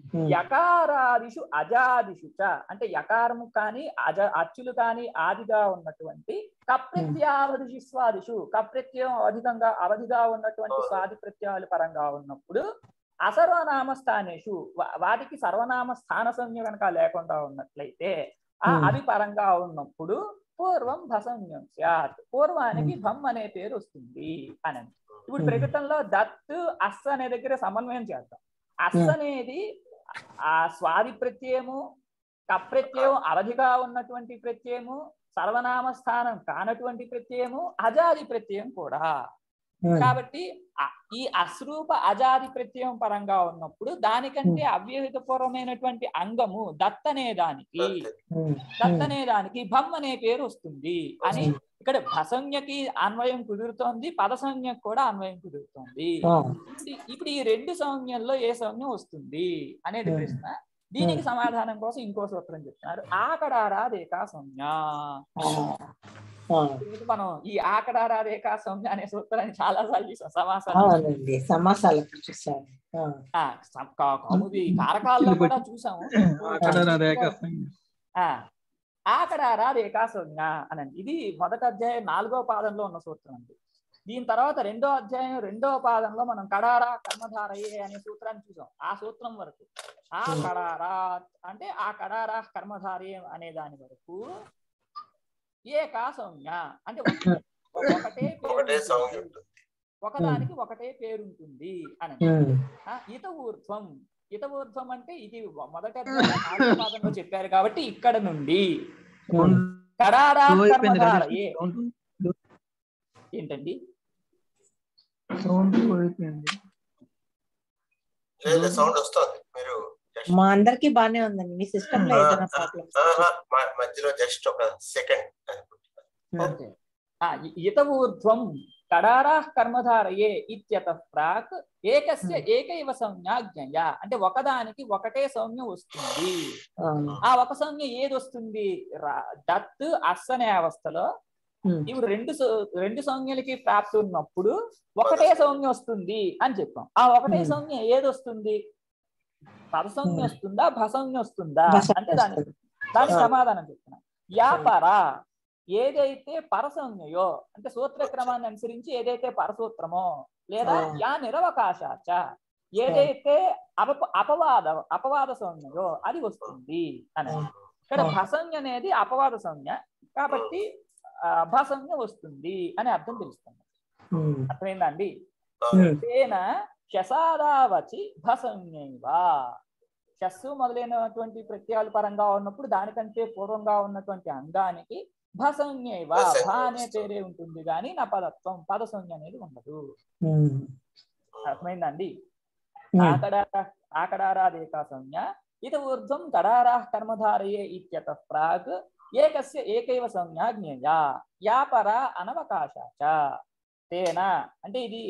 ఉమ్. యకారాదిషు అజాదిషు చ అంటే యకారము కానీ అజ అచ్చులు కానీ ఆదిగా ఉన్నటువంటి కప్రత్యావధిషు స్వాదిషు కప్రత్యయం అధికంగా అవధిగా ఉన్నటువంటి స్వాది ప్రత్యయాలు పరంగా ఉన్నప్పుడు అసర్వనామ స్థానేషు వా- వాటికి సర్వనామ స్థాన సంజ్ఞ కనుక లేకుండా ఉన్నట్లయితే ఆ Hmm. అవి పరంగా ఉన్నప్పుడు పూర్వం భసంజ్ఞం స్యాత్ పూర్వానికి భమ్ అనే పేరు వస్తుంది అని ఇప్పుడు Hmm. ప్రకటనలో దత్ అస్ అనే దగ్గర సమన్వయం చేద్దాం అస్ Hmm. అనేది ఆ స్వాది ప్రత్యయము కప్రత్యయం అవధిగా ఉన్నటువంటి ప్రత్యయము సర్వనామ స్థానం కానటువంటి ప్రత్యయము అజాది ప్రత్యయం కూడా ఉమ్. కాబట్టి ఆ- ఈ అశ్రూప అజాది ప్రత్యయం పరంగా ఉన్నప్పుడు దానికంటే అవ్యహిత పూర్వమైనటువంటి అంగము దత్ అనే దానికి ఉమ్. దత్ అనే దానికి భమ్ అనే పేరు వస్తుంది అని ఇక్కడ భసంజ్ఞకి అన్వయం కుదురుతోంది పదసంజ్ఞకు కూడా అన్వయం కుదురుతోంది ఆ. ఇప్పుడు ఇప్పుడు ఈ రెండు సంజ్ఞల్లో ఏ సంజ్ఞ వస్తుంది అనేది Hmm. ప్రశ్న దీనికి సమాధానం కోసం ఇంకో సూత్రం చెప్తున్నారు ఆకడారా రేఖా సంజ్ఞ ఆ. ఆ. ఇప్పుడు మనం ఈ ఆకడారా రేఖా సంజ్ఞ అనే సూత్రాన్ని చాలా సార్లు చూసాం సమాసాలు అవునండి సమాసాలకు చూసాను ఆ. ఆ, సం- కా- కౌముది కారకాల్లో కూడా చూసాము అక్కడ రేఖ సంజ్ఞ. ఆ ఆకడారా రేఖా సంజ్ఞ అనండి ఇది మొదటి అధ్యాయం నాలుగో పాదంలో ఉన్న సూత్రం అండి దీని తర్వాత రెండో అధ్యాయం రెండో పాదంలో మనం కడారా కర్మధారయే అనే సూత్రాన్ని చూసాం ఆ సూత్రం వరకు ఆ కడారా అంటే ఆ కడారా కర్మధారయ అనే దాని వరకు ఏకా సంజ్ఞ అంటే ఒక- ఒకటే పేరు ఒకటే సంజ్ఞ ఉంటుంది. ఉంటుంది ఒకదానికి ఒకటే పేరు ఉంటుంది అని ఉమ్. ఆ, ఇత ఊర్ధ్వం ఇత ఊర్ధ్వం అంటే ఇది మొదట నాలుగో పాదంలో చెప్పారు కాబట్టి ఇక్కడ నుండి ఉమ్. కడారా స్లో అయిపోయింది కదా కర్మధారయే సౌండ్ ఏంటండి సౌండ్ స్లో అయిపోయింది లేదు సౌండ్ వస్తుంది మీరు just- మా అందరికి బానే ఉందండి మీ సిస్టమ్ లో ఏదైనా ప్రాబ్లమ్ ఆహా, మ- మధ్యలో జస్ట్ ఒక సెకండ్ ఓకే ఆ, ఇ- ఇత ఊర్ధ్వం కడారా కర్మధారయే ఇత్యత ప్రాక్ ఏకస్య ఏకైవ సంజ్ఞ జ్ఞయ అంటే ఒకదానికి ఒకటే సంజ్ఞ వస్తుంది ఆ ఒక సంజ్ఞ ఏది వస్తుంది రా- దత్ అస్ అనే అవస్థలో ఇప్పుడు రెండు స- రెండు సంజ్ఞలకి ప్రాప్తి ఉన్నప్పుడు ఒకటే సంజ్ఞ వస్తుంది అని చెప్పాం ఆ ఒకటే Hmm. సంజ్ఞ ఏది వస్తుంది పదసంజ్ఞ Hmm. వస్తుందా భసంజ్ఞ వస్తుందా భసంజ్ఞ అంటే దాని వస్తుంది. దానికి Ah. సమాధానం చెప్తున్నా యాపర ఏదైతే పరసంజ్ఞయో అంటే సూత్ర క్రమాన్ని అనుసరించి ఏదైతే పరసూత్రమో లేదా Ah. యా నిరవకాశాచ ఏదైతే అప అపవాద అపవాద సంజ్ఞయో అది వస్తుంది అని Ah. ఇక్కడ Ah. భసంజ్ఞ అనేది అపవాద సంజ్ఞ కాబట్టి ఆ, భసంజ్ఞ వస్తుంది అని అర్థం తెలుస్తుంది అర్థమైందా అండి తేన శసాదావచి భసంజ్ఞైవా శస్సు మొదలైనటువంటి ప్రత్యయాలు పరంగా ఉన్నప్పుడు దానికంటే పూర్వంగా ఉన్నటువంటి అంగానికి భసంజ్ఞైవ భసంజ్ఞ భ అనే వస్తుంది. పేరే ఉంటుంది కానీ నా పదత్వం పదసంజ్ఞ అనేది ఉండదు అర్థమైందండి ఆకడార ఆకడారాదేకా సంజ్ఞ ఇత ఊర్ధ్వం కడారా కర్మధారయే ఇత్యత ప్రాగ్ ఏకస్య ఏకైవ సంజ్ఞ జ్ఞేయ యాపర అనవకాశాచ తేన అంటే ఇది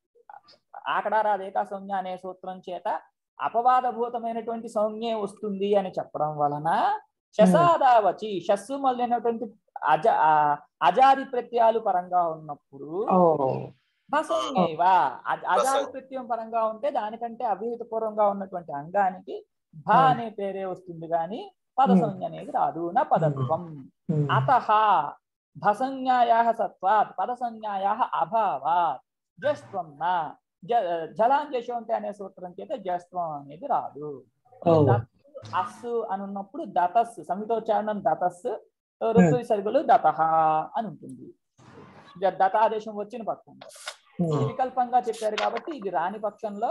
ఆకడారాదేకా సంజ్ఞ అనే సూత్రం చేత అపవాదభూతమైనటువంటి సంజ్ఞే వస్తుంది అని చెప్పడం వలన శసాదావచి శస్సు మొదలైనటువంటి అజ ఆ, అజాది ప్రత్యయాలు పరంగా ఉన్నప్పుడు భసంగేవ అ- అజాది ప్రత్యయం పరంగా ఉంటే దానికంటే అవిహిత పూర్వంగా ఉన్నటువంటి అంగానికి భ Hmm. అనే పేరే వస్తుంది కానీ పదసంజ్ఞ అనేది రాదు నా పదత్వం అత భసంజ్ఞాయా సత్వాత్ పదసంజ్ఞాయా అభావాత్ జస్త్వం నా జ- జలాంజశో అంటే అనే సూత్రం చేత జస్త్వం అనేది రాదు దత్ అస్సు అని ఉన్నప్పుడు దతస్ సంహితోచ్చారణం దతస్ ఋతు విసర్గలు దత అని ఉంటుంది జ- దతాదేశం వచ్చిన పక్షంలో ఇది వికల్పంగా చెప్పారు కాబట్టి ఇది రాని పక్షంలో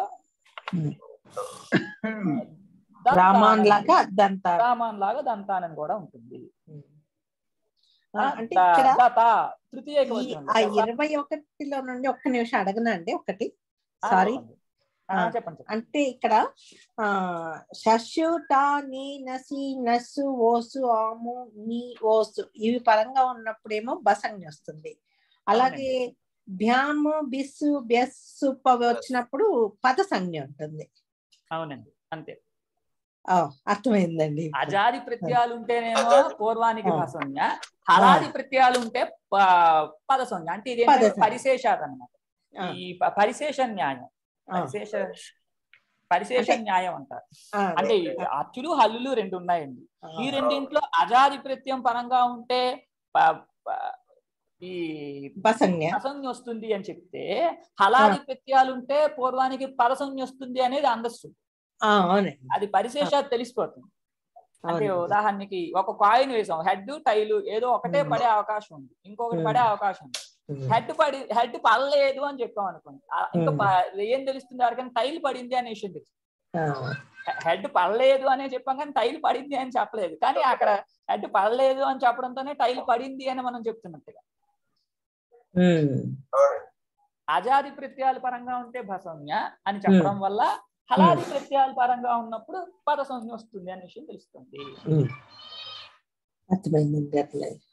దంతానం. రామాన్ లాగా దంత రామాన్ లాగా దంతానం కూడా ఉంటుంది ఆ, అంటే ద- ఇక్కడ దత తృతీయ ఈ ఏకవచనంలో. ఆ ఇరవై ఒకటిలో నుండి ఒక్క నిమిషం అడగనండి ఒకటి ఆ, సారీ చెప్పండి. ఆ, ఆ. చెప్పండి చెప్పండి. అంటే ఇక్కడ ఆ షషు టా నీ నసి నస్సు ఓసు ఆము నీ ఓసు ఇవి పరంగా ఉన్నప్పుడేమో బసంగి వస్తుంది అలాగే భ్యాము బిస్సు బెస్సు పవి వచ్చినప్పుడు పద సంజ్ఞ ఉంటుంది అవునండి అంతే ఆ, అర్థమైందండి ఇప్పుడు. అజాది ప్రత్యయాలు ఉంటేనేమో అజాది. పూర్వానికి ఆ. భసంజ్ఞ హలాది ప్రత్యయాలు ఉంటే ప- పదసంజ్ఞ అంటే ఇది పదసంజ్ఞ. పరిశేషాత్ అన్నమాట ఆ, ఈ ప- పరిశేష న్యాయం ఆ, పరిశేష పరిశేష అంటే- న్యాయం అంటారు ఆ, అంటే అదే. అచ్చులు హల్లులు రెండు ఉన్నాయండి ఆ, ఈ రెండింట్లో అజాది ప్రత్యయం పరంగా ఉంటే ప- ప- ఈ బసంజ్ఞ పదసంజ్ఞ వస్తుంది అని చెప్తే హలాది ప్రత్యయాలు ఉంటే పూర్వానికి పదసంజ్ఞ వస్తుంది అనేది అందస్తుంది ఆ, అవునండి అది పరిశేషాలు తెలిసిపోతుంది అంటే అవునండి. ఉదాహరణకి ఒక కాయిన్ వేసాం హెడ్ టైలు ఏదో ఒకటే Hmm. పడే అవకాశం ఉంది ఇంకొకటి Hmm. పడే అవకాశం ఉంది ఉమ్, హెడ్ పడి హెడ్ పడలేదు అని చెప్పాం అనుకోండి ఆ, ఇంకా Hmm. ప- ఏం తెలుస్తుంది ఎవరికైనా టైల్ పడింది అనే విషయం తెలుస్తుంది ఆ, హెడ్ పడలేదు అనే చెప్పాం కానీ టైల్ పడింది అని చెప్పలేదు కానీ అక్కడ హెడ్ పడలేదు అని చెప్పడంతోనే టైల్ పడింది అని మనం చెప్తున్నట్టుగా ఉమ్, అజాది ప్రత్యయాల పరంగా ఉంటే భసంజ్ఞ అని చెప్పడం వల్ల హలాది ప్రత్యయాల పరంగా ఉన్నప్పుడు పద సంజ్ఞ వస్తుంది అనే విషయం తెలుస్తుంది ఉమ్. అర్థమైందండి అర్థమైంది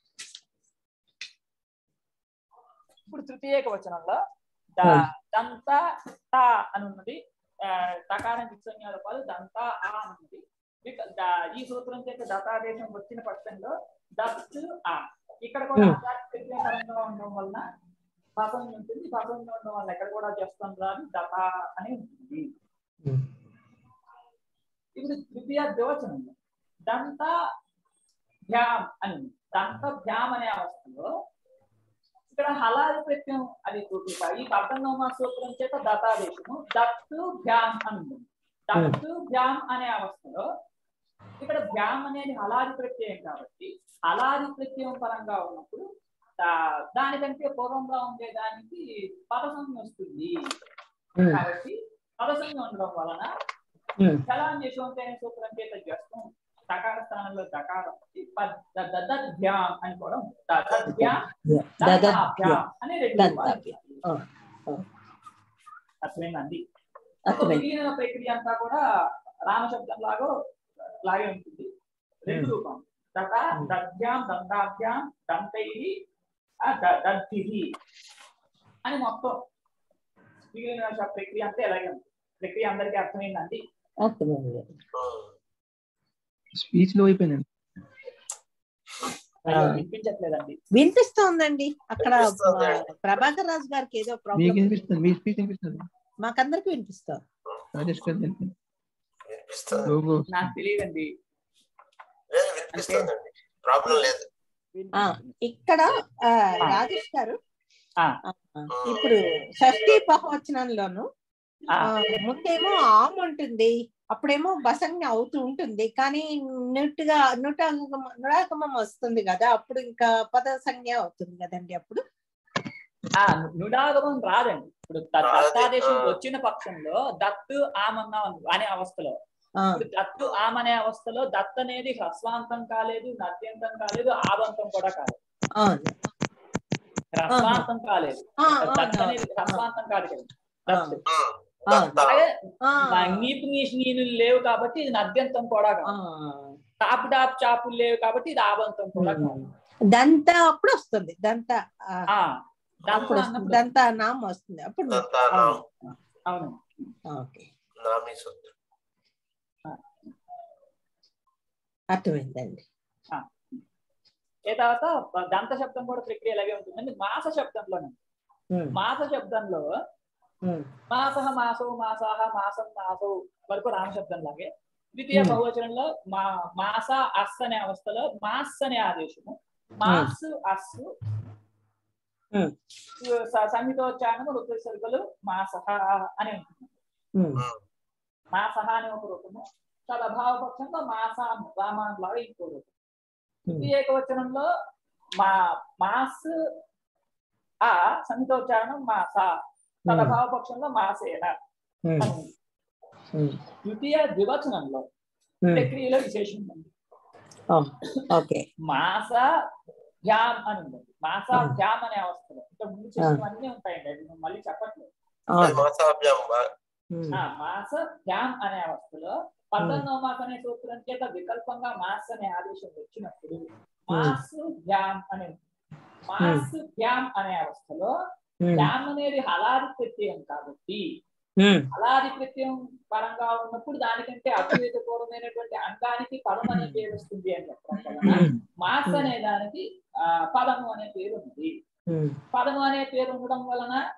ఇప్పుడు తృతీయ వచనంలో ద Hmm. దంత త అని ఉన్నది ఆ, తకారం విత్సంజ్ఞాల పాలు దంత ఆ అని ఉన్నది ఇక ద- ఈ సూత్రం చేత దతాదేశం వచ్చిన పక్షంలో దత్ ఆ ఇక్కడ కూడా Hmm. అజాది ప్రత్యయ పరంగా ఉండడం వలన భాషంగా ఉంటుంది భాషంగా ఉండడం వల్ల ఎక్కడ కూడా చేస్తాం రాని దత అని ఉంటుంది ఉమ్, ఇప్పుడు ద్వితీయ ద్వివచనంలో దంత భ్యామ్ అని ఉంది. దంత భ్యామ్ అనే అవస్థలో ఇక్కడ హలాది ప్రత్యయం అది ఈ పద్మనోమ సూత్రం చేత దతాదేశము దత్తు భ్యామ్ అని ఉంది దత్తు భ్యామ్ అనే అవస్థలో ఇక్కడ భ్యామ్ అనేది హలాది ప్రత్యయం కాబట్టి హలాది ప్రత్యయం పరంగా ఉన్నప్పుడు దా- దానికంటే పూర్వంగా ఉండే దానికి పదసంజ్ఞ వస్తుంది ఉమ్, కాబట్టి పదసంజ్ఞ ఉండడం వలన ఉమ్, చలాన్ యశవంత అనే సూత్రం చేత చేస్తాం సకార స్థానంలో దకారం ఉంది. పద్- ద- ద- దద్భ్యాం అని కూడా ఉంది. ద- దద్భ్యాం, దదభ్య. దదాభ్యాం అని రెండు దదాభ్య. ఆ, ఆ. అర్థమైందండి అర్థమైంది మిగిలిన ప్రక్రియ అంతా కూడా రామశబ్దం లాగో లాగే ఉంటుంది రెండు Hmm. రూపం దత Hmm. దద్భ్యాం దంతాభ్యాం దంతై దద్భి అని మొత్తం మిగిలిన ప్రక్రియ అంతా ఎలాగే ఉంది ప్రక్రియ అందరికీ అర్థమైందండి అర్థమైంది స్పీచ్ లో అయిపోయినాను అయ్యో, ఆ. వినిపించట్లేదండి వినిపిస్తోందండి అక్కడ వినిపిస్తోంది. మా ప్రభాకర్ రాజు గారికి ఏదో మీకు ప్రాబ్లం వినిపిస్తుంది మీ స్పీచ్ వినిపిస్తుంది మాకందరికి వినిపిస్తాం రాజేష్ గారు వినిపిస్తుంది. వినిపిస్తుంది లోగో నాకు తెలియదండి లేదు, వినిపిస్తుందండి ప్రాబ్లం లేదు ఆ, ఇక్కడ ఆ, రాజేష్ గారు ఆ. ఆ, ఇప్పుడు షష్ఠీ బహువచనంలోను ఆ, ఆ, ముందేమో ఆమ్ ఉంటుంది అప్పుడేమో బసంజ్ఞ అవుతూ ఉంటుంది కానీ నుట్టుగా నుటాగమం నుడాగమం వస్తుంది కదా అప్పుడు ఇంకా పద సంజ్ఞ అవుతుంది కదండి అప్పుడు ఆ, నుడాగమం రాదండి ఇప్పుడు ద- రాదు. దత్తాదేశం ఆ. వచ్చిన పక్షంలో దత్తు ఆమన్నా అనే అవస్థలో ఆ, ఇప్పుడు దత్తు ఆమనే అవస్థలో దత్ అనేది హ్రస్వాంతం కాలేదు నద్యంతం కాలేదు ఆబంతం కూడా కాలేదు అవును హ్రస్వాంతం కాలేదు ఆ, దత్ అవును, అనేది అవును. హ్రస్వాంతం కాదు కదా అవును. దత్. ఆ, దత్త. అలాగే ఆ, నా నీపు నీళ్ళు లేవు కాబట్టి ఇది నద్యంతం కూడా ఆ, కాదు టాప్ టాప్ చాపులు లేవు కాబట్టి ఇది ఆబంతం కూడా కాదు దంత అప్పుడు వస్తుంది దంత ఆ, ఆ, దంతం అప్పుడు వస్తుంది అన్నప్పుడు దంత నామ వస్తుంది అప్పుడు దత్తానాం అవును ఓకే నామి సూత్రం అర్థమైందండి ఏ తర్వాత దంత శబ్దం కూడా ప్రక్రియ అలాగే ఉంటుందండి మాస శబ్దంలోనే ఉమ్, మాస శబ్దంలో ఉమ్, మాస మాసో మాసాహ మాసం మాసో వరకు రామశబ్దం లాగే ద్వితీయ Hmm. బహువచనంలో మా మాస అస్ అనే అవస్థలో మాస్ అనే ఆదేశము మాస్ అస్సు Hmm. స- సంహితోచ్చారణము ఋతుసర్గలు మాసహ అని ఉంటుంది ఉమ్, మాసహ అనే ఒక రూపము తదభావ పక్షంలో మాసాన్ రామాన్ లాగా ఇంకో రూపం ఉమ్, ద్వితీయ ఏకవచనంలో మా మాస్ ఆ సంహితోచ్చారణం మాస తదభావ పక్షంలో మాసేన ఉమ్, అని ఉంది. ఉమ్, ద్వితీయ ద్వివచనంలో ఉమ్. ప్రక్రియలో విశేషం ఉంది ఓ, ఓకే మాస భ్యామ్ అని ఉంది మాస Hmm. భ్యామ్ అనే అవస్థలో ఇంకా ముందు చేసినవన్నీ ఉంటాయండి అది నేను మళ్ళీ చెప్పట్లేదు ఆ, అది మాసాభ్యాం బా- ఉమ్, ఆ మాస భ్యామ్ అనే అవస్థలో పద్దెనిమిదో మాస అనే సూత్రం చేత వికల్పంగా మాస్ అనే ఆదేశం వచ్చినప్పుడు మాస్ భ్యామ్ అనే ఉంది. మాస్ భ్యామ్ అనే అవస్థలో ఉమ్, భ్యామ్ అనేది హలాది ప్రత్యయం కాబట్టి ఉమ్, అలాది ప్రత్యయం పరంగా ఉన్నప్పుడు దానికంటే అద్వైత పూర్వమైనటువంటి అంగానికి పదం అనే పేరు వస్తుంది అని చెప్పడం వలన ఉమ్, మాస్ అనే దానికి ఆ, పదము అనే పేరు ఉంది ఉమ్, పదము అనే పేరు ఉండడం వలన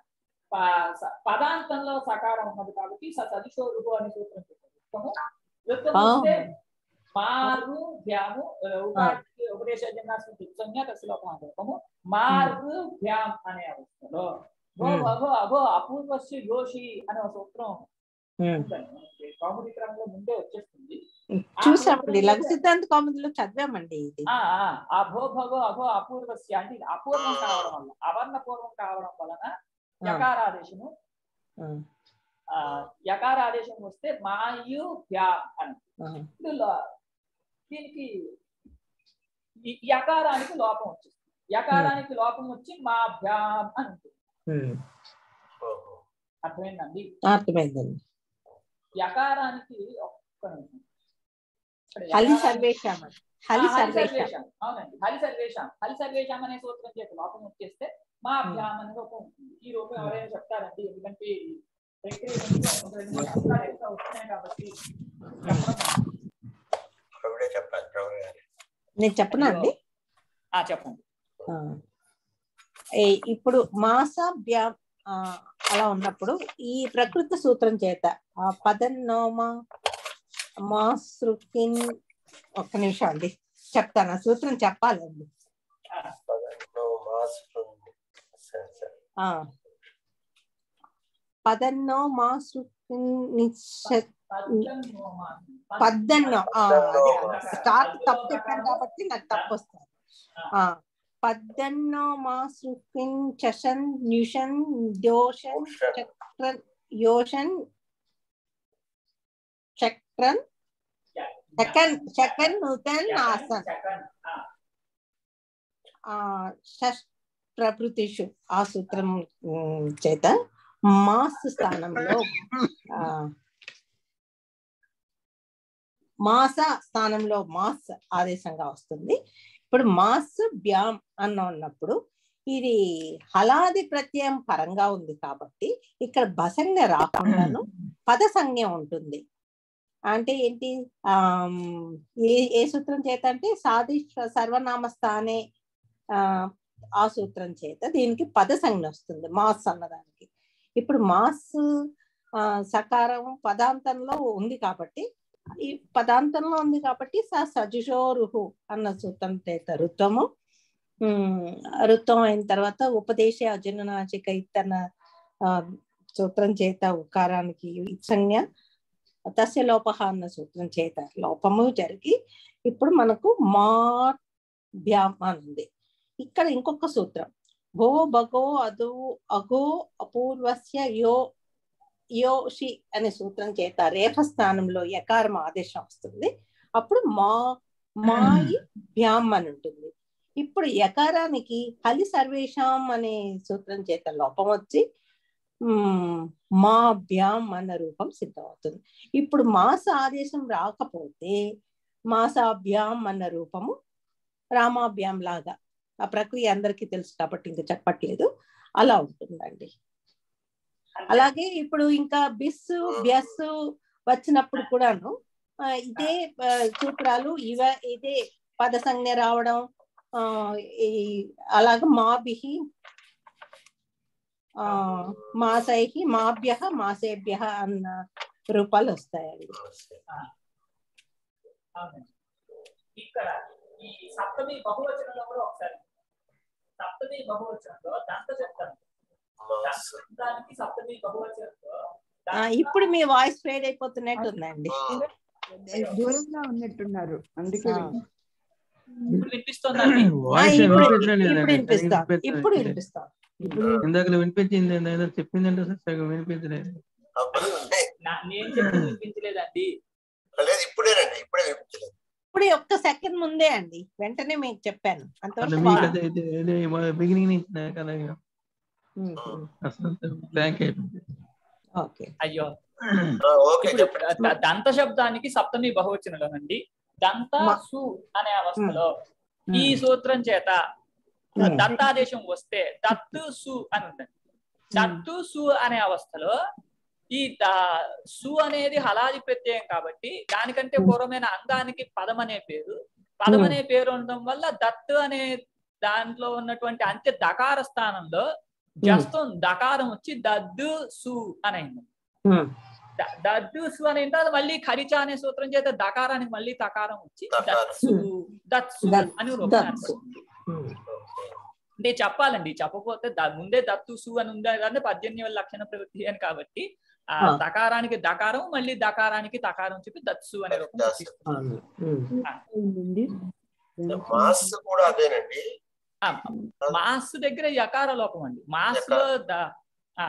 ప- స- పదాంతంలో సకారం ఉన్నది కాబట్టి స సదిశో రుహు అనే సూత్రం చెప్పారు రుత్వము రుత్వం ఆ. వస్తే మారు భ్యాము ఉపాధి ఉపదేశ జిమ్నాస్టిక్ సంజ్ఞ తస్సులోపం రూపము మారు భ్యాం అనే అవస్థలో భో Hmm. అభో అభో అపూర్వస్య యోషి అనే ఒక సూత్రం ఉమ్. ఉందండి. మనకి కౌముది క్రమంలో ముందే వచ్చేస్తుంది చూసామండి లఘు సిద్ధాంత కౌముదిలో చదివామండి ఇది ఆ ఆ, అభో భగో అభో అపూర్వస్య అంటే ఇది అపూర్వం కావడం వల్ల అవర్ణ పూర్వం కావడం వలన యకారాదేశము ఉమ్. ఆ, యకారాదేశం వస్తే మాయు భ్యా అని ఉమ్. ఇప్పుడు లో- దీనికి ఈ యకారానికి లోపం వచ్చింది యకారానికి లోపం వచ్చి మా భ్యాం అని ఉంటుంది ఉమ్. ఓహో. అర్థమైందండి అర్థమైందండి యకారానికి ఒక్క నిమిషం. ఇక్కడ హలి యకారానికి- సర్వేశాం అండి. హలి ఆ, హలి సర్వేశాం సర్వేషం అవునండి హలి సర్వేషం హలి సర్వేషం అనే సూత్రం చేత లోపం వచ్చేస్తే మా Hmm. అభ్యాం అనే రూపం ఉంటుంది ఈ రూపం ఎవరైనా చెప్తారండి ఎందుకంటే ఈ ప్రక్రియ నుంచి ఒక రెండు మూడు అంశాలు ఎక్కువ వస్తున్నాయి కాబట్టి చెప్పడం ఆవిడే చెప్పాలి ప్రభు గారు నేను చెప్పనా అండి ఆ, చెప్పండి ఆ. ఏ- ఇప్పుడు మాస బ్యా ఆ, అలా ఉన్నప్పుడు ఈ ప్రకృతి సూత్రం చేత ఆ పదన్నోమ మాసృకిన్ ఒక్క నిమిషం అండి చెప్తాను ఆ సూత్రం చెప్పాలండి పదన్నో మాసం సరే సరే ఆ పదన్నో మాసృకిన్ నిశ్చ- పద్దన్నో ఆ, అదే స్టార్ట్ తప్పు చెప్పాను కాబట్టి నాకు తప్పు వస్తుంది ఆ పద్దన్నో మాసృకిన్ చషన్ న్యుషన్ దోషన్ చక్రన్ యోషన్ చక్రన్ చకన్ చకన్ నూతన్ ఆసన్ ఆ షష్ ప్రకృతిషు ఆ సూత్రం ఉమ్, చేత మాస్ స్థానంలో ఆ మాస స్థానంలో మాస్ ఆదేశంగా వస్తుంది ఇప్పుడు మాస్ బ్యామ్ అన్న ఉన్నప్పుడు ఇది హలాది ప్రత్యయం పరంగా ఉంది కాబట్టి ఇక్కడ బసంగ రాకుండాను పద సంజ్ఞ ఉంటుంది అంటే ఏంటి ఆ ఏ ఏ సూత్రం చేత అంటే సాది సర్వనామ స్థానే ఆ ఆ సూత్రం చేత దీనికి పద సంజ్ఞ వస్తుంది మాస్ అన్నదానికి ఇప్పుడు మాస్ ఆ సకారం పదాంతంలో ఉంది కాబట్టి ఈ పదాంతంలో ఉంది కాబట్టి స సజుషోరుహు అన్న సూత్రం చేత ఋత్వము ఉమ్, ఋత్వం అయిన తర్వాత ఉపదేశ అజునాచిక ఇతన ఆ, సూత్రం చేత ఉకారానికి సంజ్ఞ తస్య లోప అన్న సూత్రం చేత లోపము జరిగి ఇప్పుడు మనకు మా భ్యామ్ అని ఉంది ఇక్కడ ఇంకొక సూత్రం భో భగో అదు అగో అపూర్వస్య యో యోషి అనే సూత్రం చేత రేఫ స్థానంలో యకారం ఆదేశం వస్తుంది అప్పుడు మా మాయి భ్యామ్ అని ఉంటుంది ఇప్పుడు యకారానికి హలి సర్వేషాం అనే సూత్రం చేత లోపం వచ్చి ఉమ్, మా భ్యామ్ అన్న రూపం సిద్ధమవుతుంది ఇప్పుడు మాస ఆదేశం రాకపోతే మాసాభ్యాం అన్న రూపము రామాభ్యాం లాగా ఆ ప్రక్రియ అందరికీ తెలుసు కాబట్టి ఇంకా చెప్పట్లేదు అలా ఉంటుందండి అలాగే ఇప్పుడు ఇంకా బిస్సు బ్యస్సు వచ్చినప్పుడు కూడాను ఆ, ఇదే ఆ, సూత్రాలు ఇవ ఇదే పద సంజ్ఞ రావడం ఆ ఈ అలాగ మాభిహి ఆ మాసైహి మాభ్య మాసేభ్య అన్న రూపాలు వస్తాయండి అవునండి. ఇక్కడ ఈ సప్తమి బహువచనంలో కూడా ఒకసారి సప్తమి బహువచనంలో దంత చెప్తాను మాస్ దానికి సప్తమి బహువచనంలో ఆ, దంత- ఇప్పుడు మీ వాయిస్ ఫేడ్ అయిపోతున్నట్టు ఉందండి దూరంగా ఉన్నట్టున్నారు అందుకే ఆ. ఇప్పుడు వినిపిస్తుందండి ఆ, వాయిస్ ఇప్పుడు వినిపించడం ఇప్పుడు లేదండి వినిపిస్తాం సరిగ్గా ఇప్పుడు వినిపించలేదు. వినిపిస్తాం ఇందాక వినిపించింది ఏదో చెప్పిందంటే అసలు సగం వినిపించలేదు నా- నేను చెప్పింది వినిపించలేదండి లేదు ఇప్పుడేనండి ఇప్పుడే వినిపించలేదు ఇప్పుడు ఒక్క సెకండ్ ముందే అండి వెంటనే మీకు చెప్పాను అసలు అంతవరకు మీకు వా- అదే ఇది ఇది బిగినింగ్ నుంచి నాకు అలాగే ఉమ్, ఉమ్, అసలు బ్లాంక్ అయిపోయింది ఓకే అయ్యో ఆ, ఓకే ఇప్పుడు చెప్పండి ద- దంత శబ్దానికి సప్తమి బహువచనంలోనండి దంత మ- సు అనే అవస్థలో ఉమ్, ఈ సూత్రం చేత ఉమ్, దత్తాదేశం వస్తే దత్తు సు అని ఉంటుంది దత్తు సు అనే అవస్థలో ఈ ద- సు అనేది హలాది ప్రత్యయం కాబట్టి దానికంటే Hmm. పూర్వమైన అంగానికి పదం అనే పేరు పదం అనే పేరు ఉండడం వల్ల దత్తు అనే దాంట్లో ఉన్నటువంటి అంత్య దకార స్థానంలో జస్తం దకారం వచ్చి దద్దు సు అని అయింది ఉమ్, ద- దద్దు సు అని అయిన తర్వాత మళ్ళీ ఖరిచ అనే సూత్రం చేత దకారానికి మళ్ళీ తకారం వచ్చి దకారం. దత్సు దత్సు దత్- అని రూపం దత్సు. ఏర్పడుతుంది ఉమ్, అంటే చెప్పాలండి చెప్పకపోతే ద- ముందే దత్తు సు అని ఉంది అంటే పద్దెనిమిది లక్షణ ప్రవృత్తి అని కాబట్టి ఆ ఆ. దకారానికి దకారం మళ్ళీ దకారానికి తకారం చెప్పి దత్సు అనే రూపం వ్యత్యాసం. వచ్చేస్తుంది. అవును. ఉమ్, అయిందండి మాస్ కూడా అదేనండి ఆ, మాస్ దగ్గర యకార లోపం అండి మాస్ లో ద ఆ,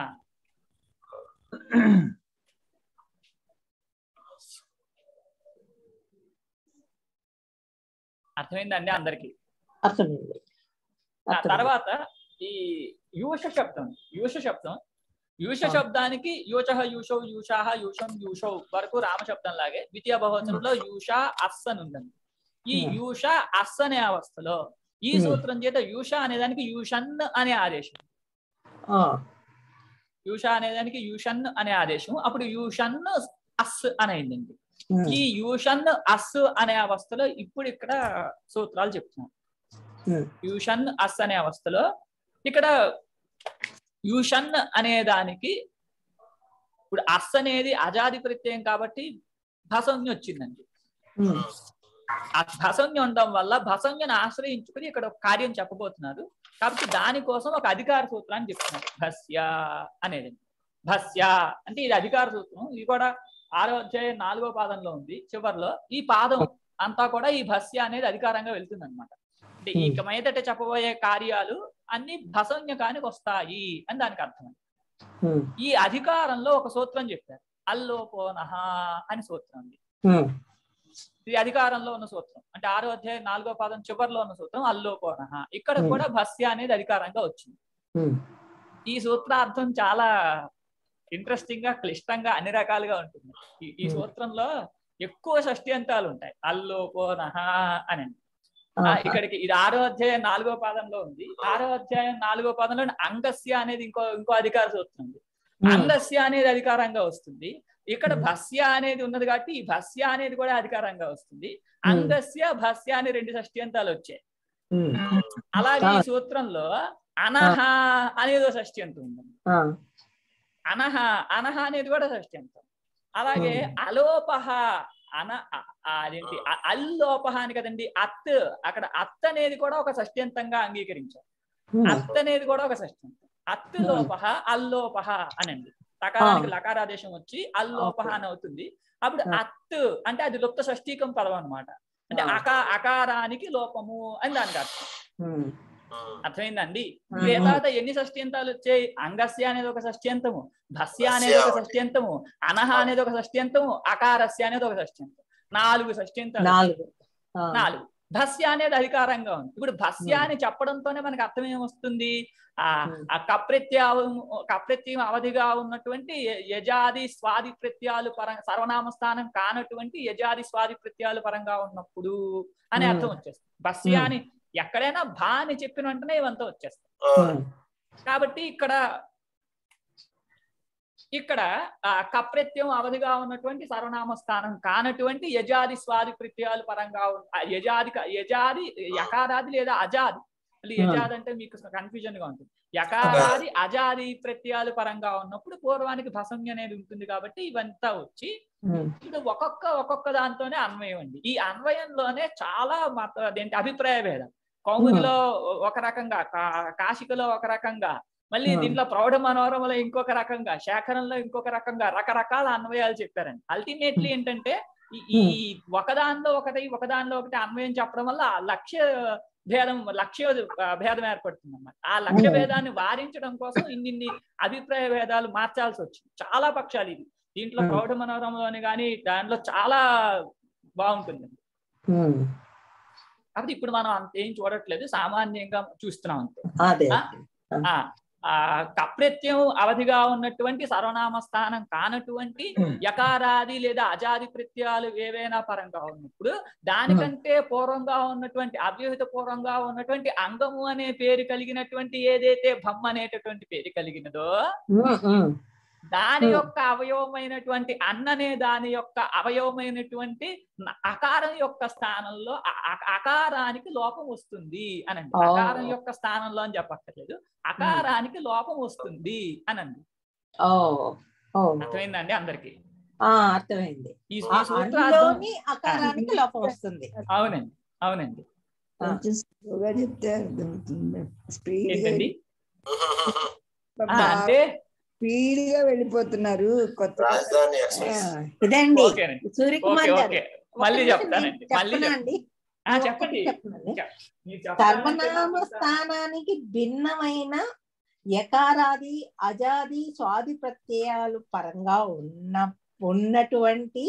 అర్థమైందండి అందరికి అర్థమైంది ఆ అర్థమైంది. తర్వాత ఈ యూష శబ్దం యూష శబ్దం యూష ఆ. శబ్దానికి యూచ యూషౌ యూషాహ యూషం యూషౌ వరకు రామ శబ్దం లాగే ద్వితీయ బహువచనంలో యూష అస్ అని ఉందండి ఈ Hmm. యూష అస్ అనే అవస్థలో ఈ Hmm. సూత్రం చేత యూష అనేదానికి యూషన్ అనే ఆదేశం ఆ, యూష అనేదానికి యూషన్ అనే ఆదేశం అప్పుడు యూషన్ అస్ అని అయిందండి ఉమ్, ఈ యూషన్ అస్ అనే అవస్థలో ఇప్పుడు ఇక్కడ సూత్రాలు చెప్తున్నాం ఉమ్, యూషన్ అస్ అనే అవస్థలో ఇక్కడ యూషన్ అనే దానికి ఇప్పుడు అస్ అనేది అజాది ప్రత్యయం కాబట్టి భసంజ్ఞ వచ్చిందండి ఉమ్, ఆ భసంజ్ఞ ఉండడం వల్ల భసంజ్ఞను ఆశ్రయించుకుని ఇక్కడ ఒక కార్యం చెప్పబోతున్నారు కాబట్టి దానికోసం ఒక అధికార సూత్రాన్ని చెప్తున్నారు భస్య అనేది భస్య అంటే ఇది అధికార సూత్రం ఇది కూడా ఆరో అధ్యాయం నాలుగో పాదంలో ఉంది చివరిలో ఈ పాదం అంతా కూడా ఈ భస్య అనేది అధికారంగా వెళ్తుంది అనమాట అంటే Hmm. ఇక మీదట చెప్పబోయే కార్యాలు అన్ని భసంజ్ఞకానికి వస్తాయి అని దానికి అర్థం ఉమ్, ఈ అధికారంలో ఒక సూత్రం చెప్పారు అల్లోపోనహ అని సూత్రం ఉంది ఉమ్, ఇది అధికారంలో ఉన్న సూత్రం అంటే ఆరో అధ్యాయం నాలుగో పాదం చివరిలో ఉన్న సూత్రం అల్లోపోనహ ఇక్కడ Hmm. కూడా భస్య అనేది అధికారంగా వచ్చింది ఉమ్, ఈ సూత్రార్థం చాలా ఇంట్రెస్టింగ్ గా క్లిష్టంగా అన్ని రకాలుగా ఉంటుంది ఈ- ఈ Hmm. సూత్రంలో ఎక్కువ షష్ట్యంతాలు ఉంటాయి అల్లోపోనహ అని ఆ, ఆహా. ఇక్కడికి ఇది ఆరో అధ్యాయం నాలుగో పాదంలో ఉంది ఆరో అధ్యాయం నాలుగో పాదంలో అంగస్య అనేది ఇంకో ఇంకో అధికార సూత్రం ఉంది ఉమ్, అంగస్య అనేది అధికారంగా వస్తుంది ఇక్కడ Hmm. భస్య అనేది ఉన్నది కాబట్టి ఈ భస్య అనేది కూడా అధికారంగా వస్తుంది అంగస్య భస్య అని రెండు షష్ట్యంతాలు వచ్చాయి ఉమ్, అలాగే ఈ Ah. సూత్రంలో అనహ అనేది ఒక షష్ట్యంతం ఉంది ఆ, అనహ అనహ అనేది కూడా షష్ట్యంతం అలాగే Hmm. అలోపహ అన అ- ఆ అదేంటి అ- అల్లోపహ అని కదండి అత్ అక్కడ అత్ అనేది కూడా ఒక షష్ట్యంతంగా అంగీకరించారు ఉమ్, అత్ అనేది కూడా ఒక షష్ట్యంతం అత్ లోపహ అల్లోపహ అనండి తకారానికి లకారాదేశం వచ్చి అల్లోపహ అని అవుతుంది అప్పుడు ఆ. అత్ అంటే అది లుప్త షష్ఠీకం పదం అన్నమాట అంటే ఆ. అకా అకారానికి లోపము అని దానికి అర్థం ఉమ్, అర్థమైందండి ఉమ్. ఏ తర్వాత ఎన్ని షష్ట్యంతాలు వచ్చాయి అంగస్య అనేది ఒక షష్ట్యంతము భస్య అనేది ఒక భస్య. షష్ట్యంతము అనహ అనేది ఒక షష్ట్యంతము అకారస్య అనేది ఒక షష్ట్యంతం నాలుగు షష్ట్యంతాలు నాలుగు ఆ, నాలుగు భస్య అనేది అధికారంగా ఉంది ఇప్పుడు భస్య Hmm. అని చెప్పడంతోనే మనకి అర్థం ఏమొస్తుంది ఆ Hmm. ఆ కప్రత్యావం కప్రత్యం అవధిగా ఉన్నటువంటి య- యజాది స్వాది ప్రత్యాలు పరంగా సర్వనామ స్థానం కానటువంటి యజాది స్వాది ప్రత్యాలు పరంగా ఉన్నప్పుడు అనే Hmm. అర్థం వచ్చేస్తుంది భస్య Hmm. అని ఎక్కడైనా భా అని చెప్పిన వెంటనే ఇవంతా వచ్చేస్తాయి ఉమ్, కాబట్టి ఇక్కడ ఇక్కడ ఆ కప్రత్యం అవధిగా ఉన్నటువంటి సర్వనామ స్థానం కానటువంటి యజాది స్వాది ప్రత్యయాలు పరంగా ఉన్న ఆ యజాది క- యజాది యకారాది లేదా అజాది మళ్ళీ యజాది అంటే మీకు కన్ఫ్యూజన్ గా ఉంటుంది యకారాది అజాది ప్రత్యయాలు పరంగా ఉన్నప్పుడు పూర్వానికి భసంగి అనేది ఉంటుంది కాబట్టి ఇవంతా వచ్చి ఉమ్, ఇప్పుడు ఒక్కొక్క ఒక్కొక్క దాంతోనే అన్వయం అండి ఈ అన్వయంలోనే చాలా మత అదేంటి అభిప్రాయ భేదం కౌముదిలో ఒక రకంగా కా- కాశికలో ఒక రకంగా మళ్ళీ Hmm. దీంట్లో ప్రౌఢ మనోరమలో ఇంకొక రకంగా శేఖరంలో ఇంకొక రకంగా రకరకాల అన్వయాలు చెప్పారండి అల్టిమేట్లీ ఏంటంటే ఈ- ఈ ఒకదానిలో ఒకటి ఒకదానిలో ఒకటి అన్వయం చెప్పడం వల్ల ఆ లక్ష్య భేదం లక్ష్య ఆ, భేదం ఏర్పడుతుంది అన్నమాట ఆ లక్ష్య Hmm. భేదాన్ని వారించడం కోసం ఇన్నిన్ని అభిప్రాయ భేదాలు మార్చాల్సి వచ్చింది చాలా పక్షాలు ఇది దీంట్లో Hmm. ప్రౌఢ మనోరమలోని కానీ దానిలో చాలా బాగుంటుంది ఉమ్, కాబట్టి ఇప్పుడు మనం అంత ఏం చూడట్లేదు సామాన్యంగా చూస్తున్నాం అంతే అదే ఆ? ఆ ఆ కప్రత్యం అవధిగా ఉన్నటువంటి సర్వనామ స్థానం కానటువంటి Hmm. యకారాది లేదా అజాది ప్రత్యయాలు ఏవైనా పరంగా ఉన్నప్పుడు దానికంటే పూర్వంగా ఉన్నటువంటి అవ్యహిత పూర్వంగా ఉన్నటువంటి అంగము అనే పేరు కలిగినటువంటి ఏదైతే భమ్ అనేటటువంటి పేరు కలిగినదో ఉమ్, ఉమ్, దాని Hmm. యొక్క అవయవమైనటువంటి అన్ననే దాని యొక్క అవయవమైనటువంటి న- అకారం యొక్క స్థానంలో అ- అ- అకారానికి లోపం వస్తుంది అనండి Oh. అకారం యొక్క స్థానంలో అని చెప్పక్కర్లేదు అకారానికి లోపం వస్తుంది అనండి ఓ ఓ అర్థమైందండి అందరికి ఆ, అర్థమైంది ఈ ఆ ఈ సూత్రార్థం అందులోని అకారానికి లోపం వస్తుంది అవునండి అవునండి కొంచెం స్లోగా చెప్తే అర్థమవుతుంది స్పీడ్ గా ఏంటండి ఆ, బాగా అంటే స్పీడ్ గా వెళ్ళిపోతున్నారు కొత్త కొత్త- రాజధాని ఆ, ఎక్స్ప్రెస్ ఇదండి ఓకేనండి సూర్యకుమార్ ఓకే గారు ఓకే మళ్ళీ ఒక్క నిమిషం చెప్తానండి నేను మళ్ళీ చెప్పనా చెప్- అండి ఆ, ఒక్కటి చెప్పండి చెప్పనండి చెప్- మీరు చెప్తానంటే సర్వనామ నాకు స్థానానికి భిన్నమైన యకారాది అజాది స్వాది ప్రత్యయాలు పరంగా ఉన్న ఉన్నటువంటి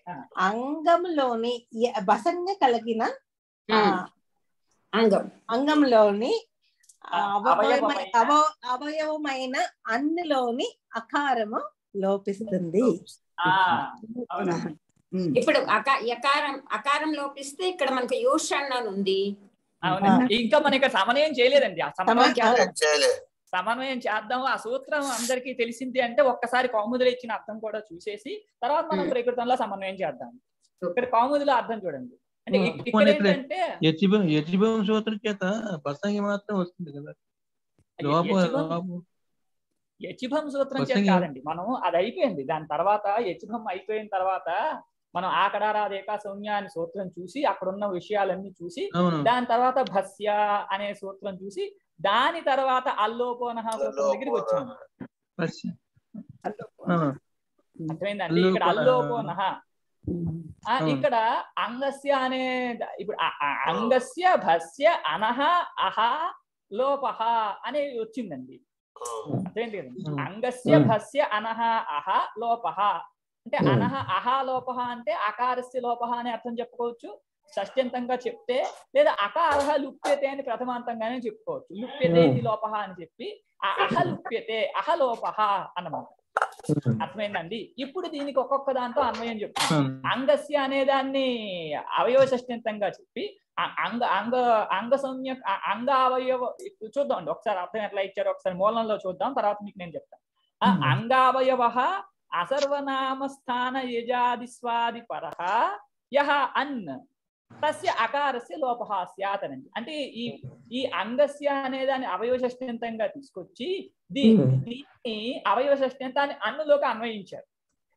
అంగంలోని య- బసంగ కలిగిన ఆ, అంగం అంగంలోని ఆ, అవయవమైన అవయవమైన- అవ- అవయవమైన అన్నులోని అకారము లోపిస్తుంది ఆ, అవునండి. ఉమ్. ఇప్పుడు అక- యకారం అకారం లోపిస్తే ఇక్కడ మనకు యూషన్ అని ఉంది అవునండి ఇంకా మనం ఇక్కడ సమన్వయం చేయలేదండి ఆ సమన్వయం సమన్వయం- చేద్దాం. చేయలేదు సమన్వయం చేద్దాం ఆ సూత్రం అందరికీ తెలిసింది అంటే ఒక్కసారి కౌముదిలో ఇచ్చిన అర్థం కూడా చూసేసి తర్వాత మనం Hmm. ప్రకృతంలో సమన్వయం చేద్దాం ఇక్కడ కౌముదిలో అర్థం చూడండి అంటే ఇక్- Hmm. ఇక్కడ ఇక్కడ- ఏంటంటే యజ్బం యజ్బం సూత్రం చేత బసంగి మాత్రం వస్తుంది కదా లోప యచిభం- లోప- యచిభం సూత్రం చేత ప్రసంగి- కాదండి మనం అది అయిపోయింది దాని తర్వాత యచిభం అయిపోయిన తర్వాత మనం ఆకడారాదేకా సౌమ్య అనే సూత్రం చూసి అక్కడ ఉన్న విషయాలన్నీ చూసి అవును దాని తర్వాత భస్య అనే సూత్రం చూసి దాని తర్వాత అల్లోపోనహ సూత్రం దగ్గరికి వచ్చాము పశ్య. హలో. ఆ, అర్థమైందండి ఇక్కడ అల్లోపోనహ ఆ, ఇక్కడ అంగస్య అనే ద- ఇప్పుడు అ- అ- అంగస్య భస్య అనహ అహ లోపహ అనేది వచ్చిందండి అర్థమైంది కదండి Hmm. అంగస్య Hmm. భస్య అనహ అహ లోపహ అంటే Hmm. అనహ అహ లోపహ అంటే అకారస్య లోపహ అని అర్థం చెప్పుకోవచ్చు షష్ట్యంతంగా చెప్తే లేదా అకారహ లుప్యతే అని ప్రథమాంతంగానే చెప్పుకోవచ్చు లుప్యతే ఇది లోపహ అని చెప్పి ఆ అహ లుప్యతే అహ లోపహ అన్నమాట అర్థమైందండి ఇప్పుడు దీనికి ఒక్కొక్క దాంతో అన్వయం చెప్తాను అవును. అంగస్య అనే దాన్ని అవయవ షష్ట్యంతంగా చెప్పి ఆ అంగ అంగ అంగ సౌమ్య ఆ అంగ అవయవ ఇప్పుడు చూద్దాం ఒకసారి అర్థం ఎట్లా ఇచ్చారో ఒకసారి మూలంలో చూద్దాం తర్వాత మీకు నేను చెప్తాను ఆ Hmm. అంగావయవ అసర్వనామ స్థాన యజాది స్వాది పరహ యహ అన్ తస్య అకారస్య లోపహ స్యాత్ అనండి అంటే ఈ ఈ అంగస్య అనే దాన్ని అవయవ షష్ట్యంతంగా తీసుకొచ్చి దీ Hmm. దీన్ని అవయవ షష్ట్యంతాన్ని అన్నులోకి అన్వయించారు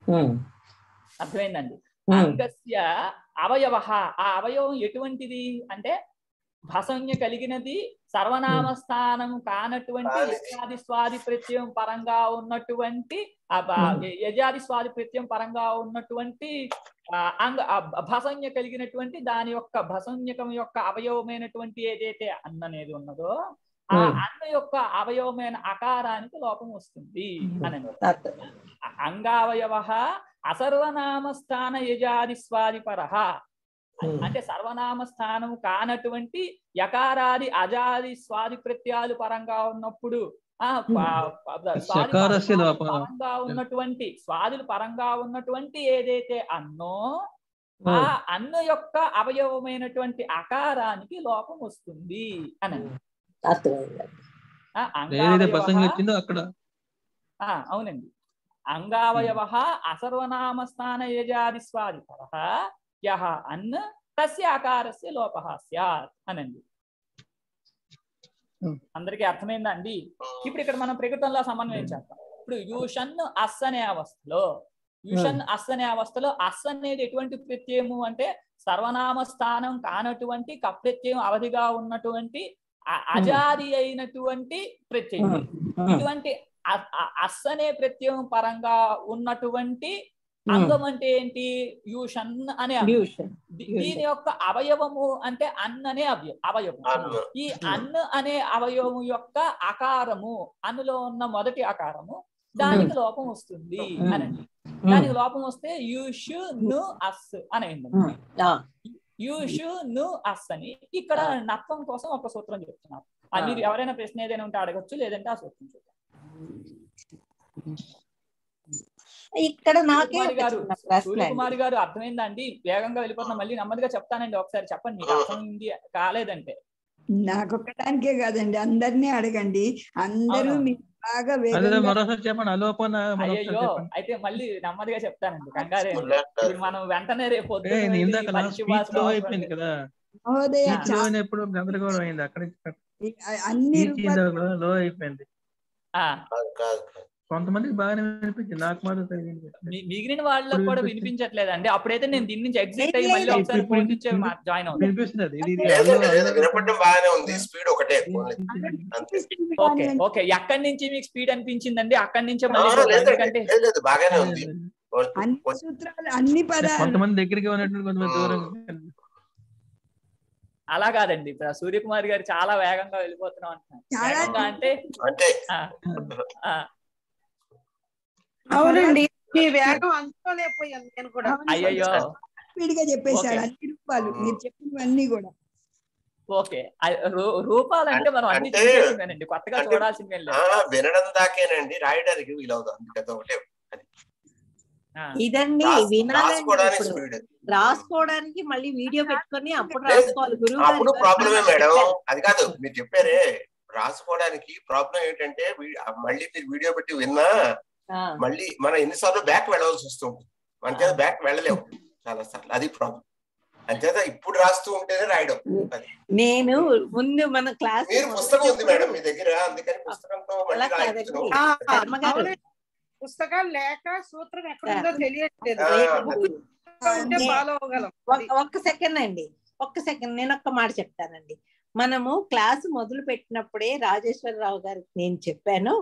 అర్థమైందండి అంగస్య అవయవ ఆ అవయవం ఎటువంటిది అంటే భసంజ్ఞ కలిగినది సర్వనామ స్థానం కానటువంటి కానిది. యజాది స్వాది ప్రత్యయం పరంగా ఉన్నటువంటి ఆ బ- Hmm. యజాది స్వాది ప్రత్యయం పరంగా ఉన్నటువంటి ఆ అంగ ఆ భ- భసంజ్ఞ కలిగినటువంటి దాని యొక్క భసంజ్ఞకం యొక్క అవయవమైనటువంటి ఏదైతే అన్న అనేది ఉన్నదో ఆ Hmm. అన్న యొక్క అవయవమైన అకారానికి లోపం వస్తుంది Hmm. అని అర్థం. అంగావయవ అసర్వనామ స్థాన యజాది స్వాది పరహ Hmm. అంటే సర్వనామ స్థానం కానటువంటి యకారాది అజాది స్వాది ప్రత్యయాలు పరంగా ఉన్నప్పుడు ఆ ప- ప- స్వాది సకారస్య పరంగా- లోపం. పరంగా ఉన్నటువంటి స్వాదులు పరంగా ఉన్నటువంటి ఏదైతే అన్నో ఆ Hmm. అన్ను యొక్క అవయవమైనటువంటి అకారానికి లోపం వస్తుంది అని అర్థమైందండి ఆ ఏదైతే అంగావయవః- బసంగి వచ్చిందో అక్కడ ఆ అవునండి అంగావయవ అసర్వనామ స్థాన యజాది స్వాది పరః యహ అన్ తస్య ఆకారస్య లోపః స్యాత్ అనండి Hmm. అందరికీ అర్థమైందా అండి ఇప్పుడు ఇక్కడ మనం ప్రకృతంలో సమన్వయం చేస్తాం ఇప్పుడు యూషన్ అస్ అనే అవస్థలో యూషన్ అస్ అనే అవస్థలో అస్ అనేది ఎటువంటి ప్రత్యయము అంటే సర్వనామ స్థానం కానటువంటి కప్రత్యయం అవధిగా ఉన్నటువంటి అ- అజాది అయినటువంటి ప్రత్యయం ఇటువంటి అ- అ- అస్ అనే ప్రత్యయం పరంగా ఉన్నటువంటి అంగం అంటే ఏంటి యూషన్ అనే అంగం. ట్యూషన్ దీ- దీని యొక్క అవయవము అంటే అన్ అనే అవయ అవయవం అన్ను. ఈ అన్ అనే అవయవము యొక్క ఆకారము అనులో ఉన్న మొదటి ఆకారము దానికి లోపం వస్తుంది Hmm. అనండి దానికి లోపం వస్తే యూషు ను అస్ అని అయిందండి యూషు ను అస్ అని ఇక్కడ Ah. నత్వం కోసం ఒక సూత్రం చెప్తున్నారు ఆ, Ah. మీరు ఎవరైనా ప్రశ్న ఏదైనా ఉంటే అడగచ్చు లేదంటే ఆ సూత్రం చూద్దాం ఇక్కడ నాకే సూర్యకుమారి ఒక గారు చిన్న ప్రశ్న సూర్యకుమారి అండి. గారు అర్థమైందా అండి వేగంగా వెళ్ళిపోతున్నా మళ్ళీ నెమ్మదిగా చెప్తానండి ఒకసారి చెప్పండి మీకు అర్థమైంది కాలేదంటే నాకొక్కడానికే కాదండి అందరినీ అడగండి అందరూ అవును. మీరు బాగా అదే వేగంగా మరోసారి చెప్పండి అలోపన మరోసారి అయ్యో చెప్పండి అయితే మళ్ళీ నెమ్మదిగా చెప్తానండి కంగారే ఉల్లాస్ కాదు. ఇప్పుడు మనం వెంటనే రేపు ఏ, పొద్దున్న నేను వెళ్ళి ఇందాక నా మంచి స్పీచ్ వాసన లో అవసరం అయిపోయింది లేదు. కదా మహోదయ ఆ. స్పీచ్ లో అయినప్పుడు గందరగోళం అయింది అక్కడ అన్ని స్పీచ్ రూపాయలు లో అయిపోయింది ఆ, కాదు కాదు కాదు. కొంతమందికి బాగానే వినిపించింది నాకు మాత్రం సరిగ్గా వినిపించలేదు. మి- మిగిలిన వాళ్ళకి ఇప్పుడు కూడా వినిపిస్తుంది. వినిపించట్లేదండి అప్పుడైతే నేను దీని నుంచి ఎగ్జిట్ అయ్యి లేదు, మళ్ళీ లేదు. ఒకసారి ఇప్పుడు ఫోన్ నుంచి వినిపిస్తుంది. జాయిన్ అవుతాను వినిపిస్తుంది అది ఇది ఇది లేదండి అల్లో- లేదు అల్లో- వినపడడం బాగానే ఉంది స్పీడ్ ఒకటే ఓన్లీ వినిపిస్తుంది. అంతే ఓకే ఓకే ఎక్కడి నుంచి మీకు స్పీడ్ అనిపించిందండి అక్కడి నుంచే ఆ, మళ్ళీ చూద్దాం. లేదండి ఎందుకంటే లేదు లేదు బాగానే ఉంది అన్ని సూత్రాలు అన్ని పదాలు కొంతమంది దగ్గరికి ఉన్నట్టు కొంతమంది దూరం అలా కాదండి ఇప్పుడు ఆ సూర్యకుమార్ గారు చాలా వేగంగా వెళ్ళిపోతున్నాం అంటున్నారు చాలా వేగంగా అంటే అంటే ఆ, ఆ, అవునండి మీ వేగం అందుకోలేకపోయాను నేను కూడా అయ్యయ్యో స్పీడ్ గా చెప్పేశాడు ఓకే. అన్ని రూపాలు మీరు చెప్పినవన్నీ కూడా ఓకే ఆ, రూ- రూపాలంటే మనం అన్ని అంటే- చూసేసిందేనండి కొత్తగా అంటే- చూడాల్సిందే ఆ, వినడం దాకేనండి రాయడానికి వీలవుతుంది అందుకని ఒకటే ఇదండి రాస్- వినాలండి రాసుకోవడానికి ఇప్పుడు స్పీడ్ రాసుకోవడానికి మళ్ళీ వీడియో పెట్టుకొని అప్పుడు లేదు. రాసుకోవాలి గురువు అప్పుడు గారు ప్రాబ్లమే మేడం చెప్పారు. అది కాదు మీరు చెప్పారే రాసుకోవడానికి ప్రాబ్లం ఏంటంటే వీ- మళ్ళీ మీరు వీడియో పెట్టి విన్నా ఆ, మళ్ళీ మనం ఎన్నిసార్లు బ్యాక్ వెళ్ళవలసి వస్తుంది మన చేత బ్యాక్ వెళ్ళలేము చాలా సార్లు అది ప్రాబ్లం అంచేత ఇప్పుడు రాస్తూ ఉంటేనే రాయడం అది. నేను ముందు మన క్లాస్ మీరు పుస్తకం ఉంది మేడం మీ దగ్గర అందుకని పుస్తకంతో మళ్ళీ అలా రాయించడం కాదండి. ఆ, శర్మ గారు. అవునండి. పుస్తకాలు లేక సూత్రం ఎక్కడుందో తెలియట్లేదు ఆ, ఉంటే నే- ఫాలో అవ్వగలం ఒక్క- ఒక్క సెకండ్ అండి ఒక్క సెకండ్ నేను ఒక్క మాట చెప్తానండి మనము క్లాస్ మొదలు పెట్టినప్పుడే రాజేశ్వరరావు గారికి నేను చెప్పాను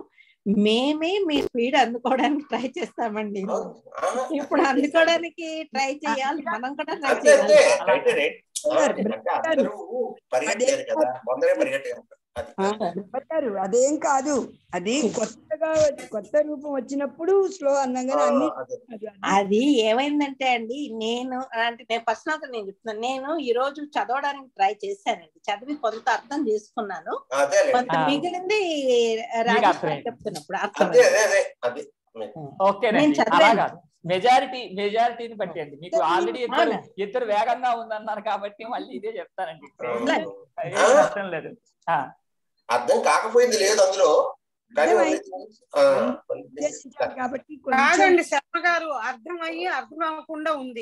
మేమే మీ స్పీడ్ అందుకోవడానికి ట్రై చేస్తామండి ఆ, ఇప్పుడు అందుకోవడానికి ట్రై చేయాలి మనం కూడా ట్రై అంతే అంతే చేయాలి రైట్ రైట్ ఆ, అంటే అందరూ పరిగెట్టారు కదా వందరే పరిగెట్టారు అది చెప్పారు అదేం కాదు అది కొత్తగా కొత్త రూపం వచ్చినప్పుడు స్లో అన్నగానే అన్ని ఆ, అదే. అది- అది అది ఏమైందంటే అండి నేను అంటే నేను ఫస్ట్ నాకు నేను చెప్తున్నాను నేను ఈ రోజు చదవడానికి ట్రై చేశానండి చదివి కొంత అర్థం చేసుకున్నాను అదేలే కొంత ఆ. మిగిలింది మీకు రాజేశ్వరి అర్థమైంది. చెప్తున్నప్పుడు అదే అర్థమైంది అదే అదే అది ఓకేనండి నేను చదివాను. అలా కాదు మెజారిటీ మెజారిటీని బట్టండి మీకు ఆల్రెడీ ఇద్దరు అవునా? ఇద్దరు వేగంగా ఉందన్నారు కాబట్టి మళ్ళీ ఇదే చెప్తానండి ఆ. ఏం నష్టం లేదు ఆ, అర్థం కాకపోయింది లేదు అందులో కానీ అర్థమైంది. ఆ, ఉద్దేశించారు కాబట్టి కొంచెం కాదండి శర్మ గారు అర్థం అయ్యి అర్థం అవ్వకుండా ఉంది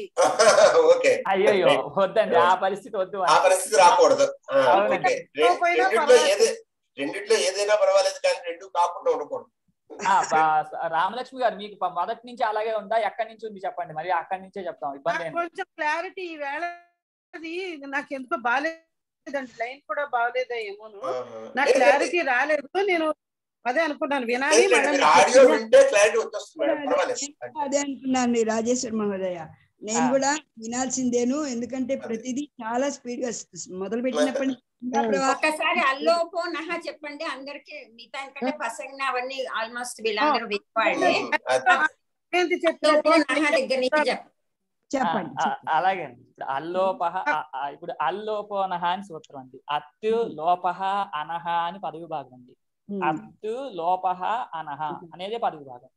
ఓకే అయ్యయ్యో వద్దండి ఆ పరిస్థితి వద్దు ఆ పరిస్థితి రాకూడదు ఆ, అవునండి. ఓకే రె- పోయినా రెండిట్లో పర్వాలేదు. ఏదే రెండిట్లో ఏదైనా పర్వాలేదు కానీ రెండు కాకుండా ఉండకూడదు ఆ, బా- రామలక్ష్మి గారు మీకు ప- మొదటి నుంచి అలాగే ఉందా ఎక్కడి నుంచి ఉంది చెప్పండి మరి అక్కడి నుంచే చెప్తాం ఇబ్బంది నాకు ఏంటి కొంచెం క్లారిటీ ఈ వేళ అది నాకు ఎందుకో బాగాలేదండి లైన్ కూడా బాగాలేదా ఏమోను ఆహా. నాకు లేదు, క్లారిటీ రాలేదు నేను అదే అనుకున్నాను వినాలి లేదు, లేదు, మళ్ళీ మీరు ఆడియో వింటే క్లారిటీ వచ్చేస్తుంది మేడం పర్వాలేదు నేను అదే అంటున్నాను రాజేశ్వర్ మహోదయ నేను ఆ. కూడా వినాల్సిందేను ఎందుకంటే ప్రతిదీ చాలా స్పీడ్ గా మొదలు పెట్టినప్పటి నుంచి ఇంకా ప్రవా- ఒక్కసారి అల్లోపో నహ చెప్పండి అందరికి మిగతా కంటే పసంగ్ అవన్నీ ఆల్మోస్ట్ వీళ్ళందరూ విప్పాళ్ళే అది- ఏంటి అల్లోపో నహ చెప్పినట్టు దగ్గర నుంచి చెప్పండి చెప్పండి ఆ, ఆ, అలాగే అండి ఇప్పుడు అల్లోపహ ఆ, ఆ, ఇప్పుడు అల్లోపోనహ అని సూత్రం అండి అత్తు లోపహ అనహ అని పదవి భాగం అండి ఉమ్, అత్తు లోపహ అనహ అనేది పదవి భాగం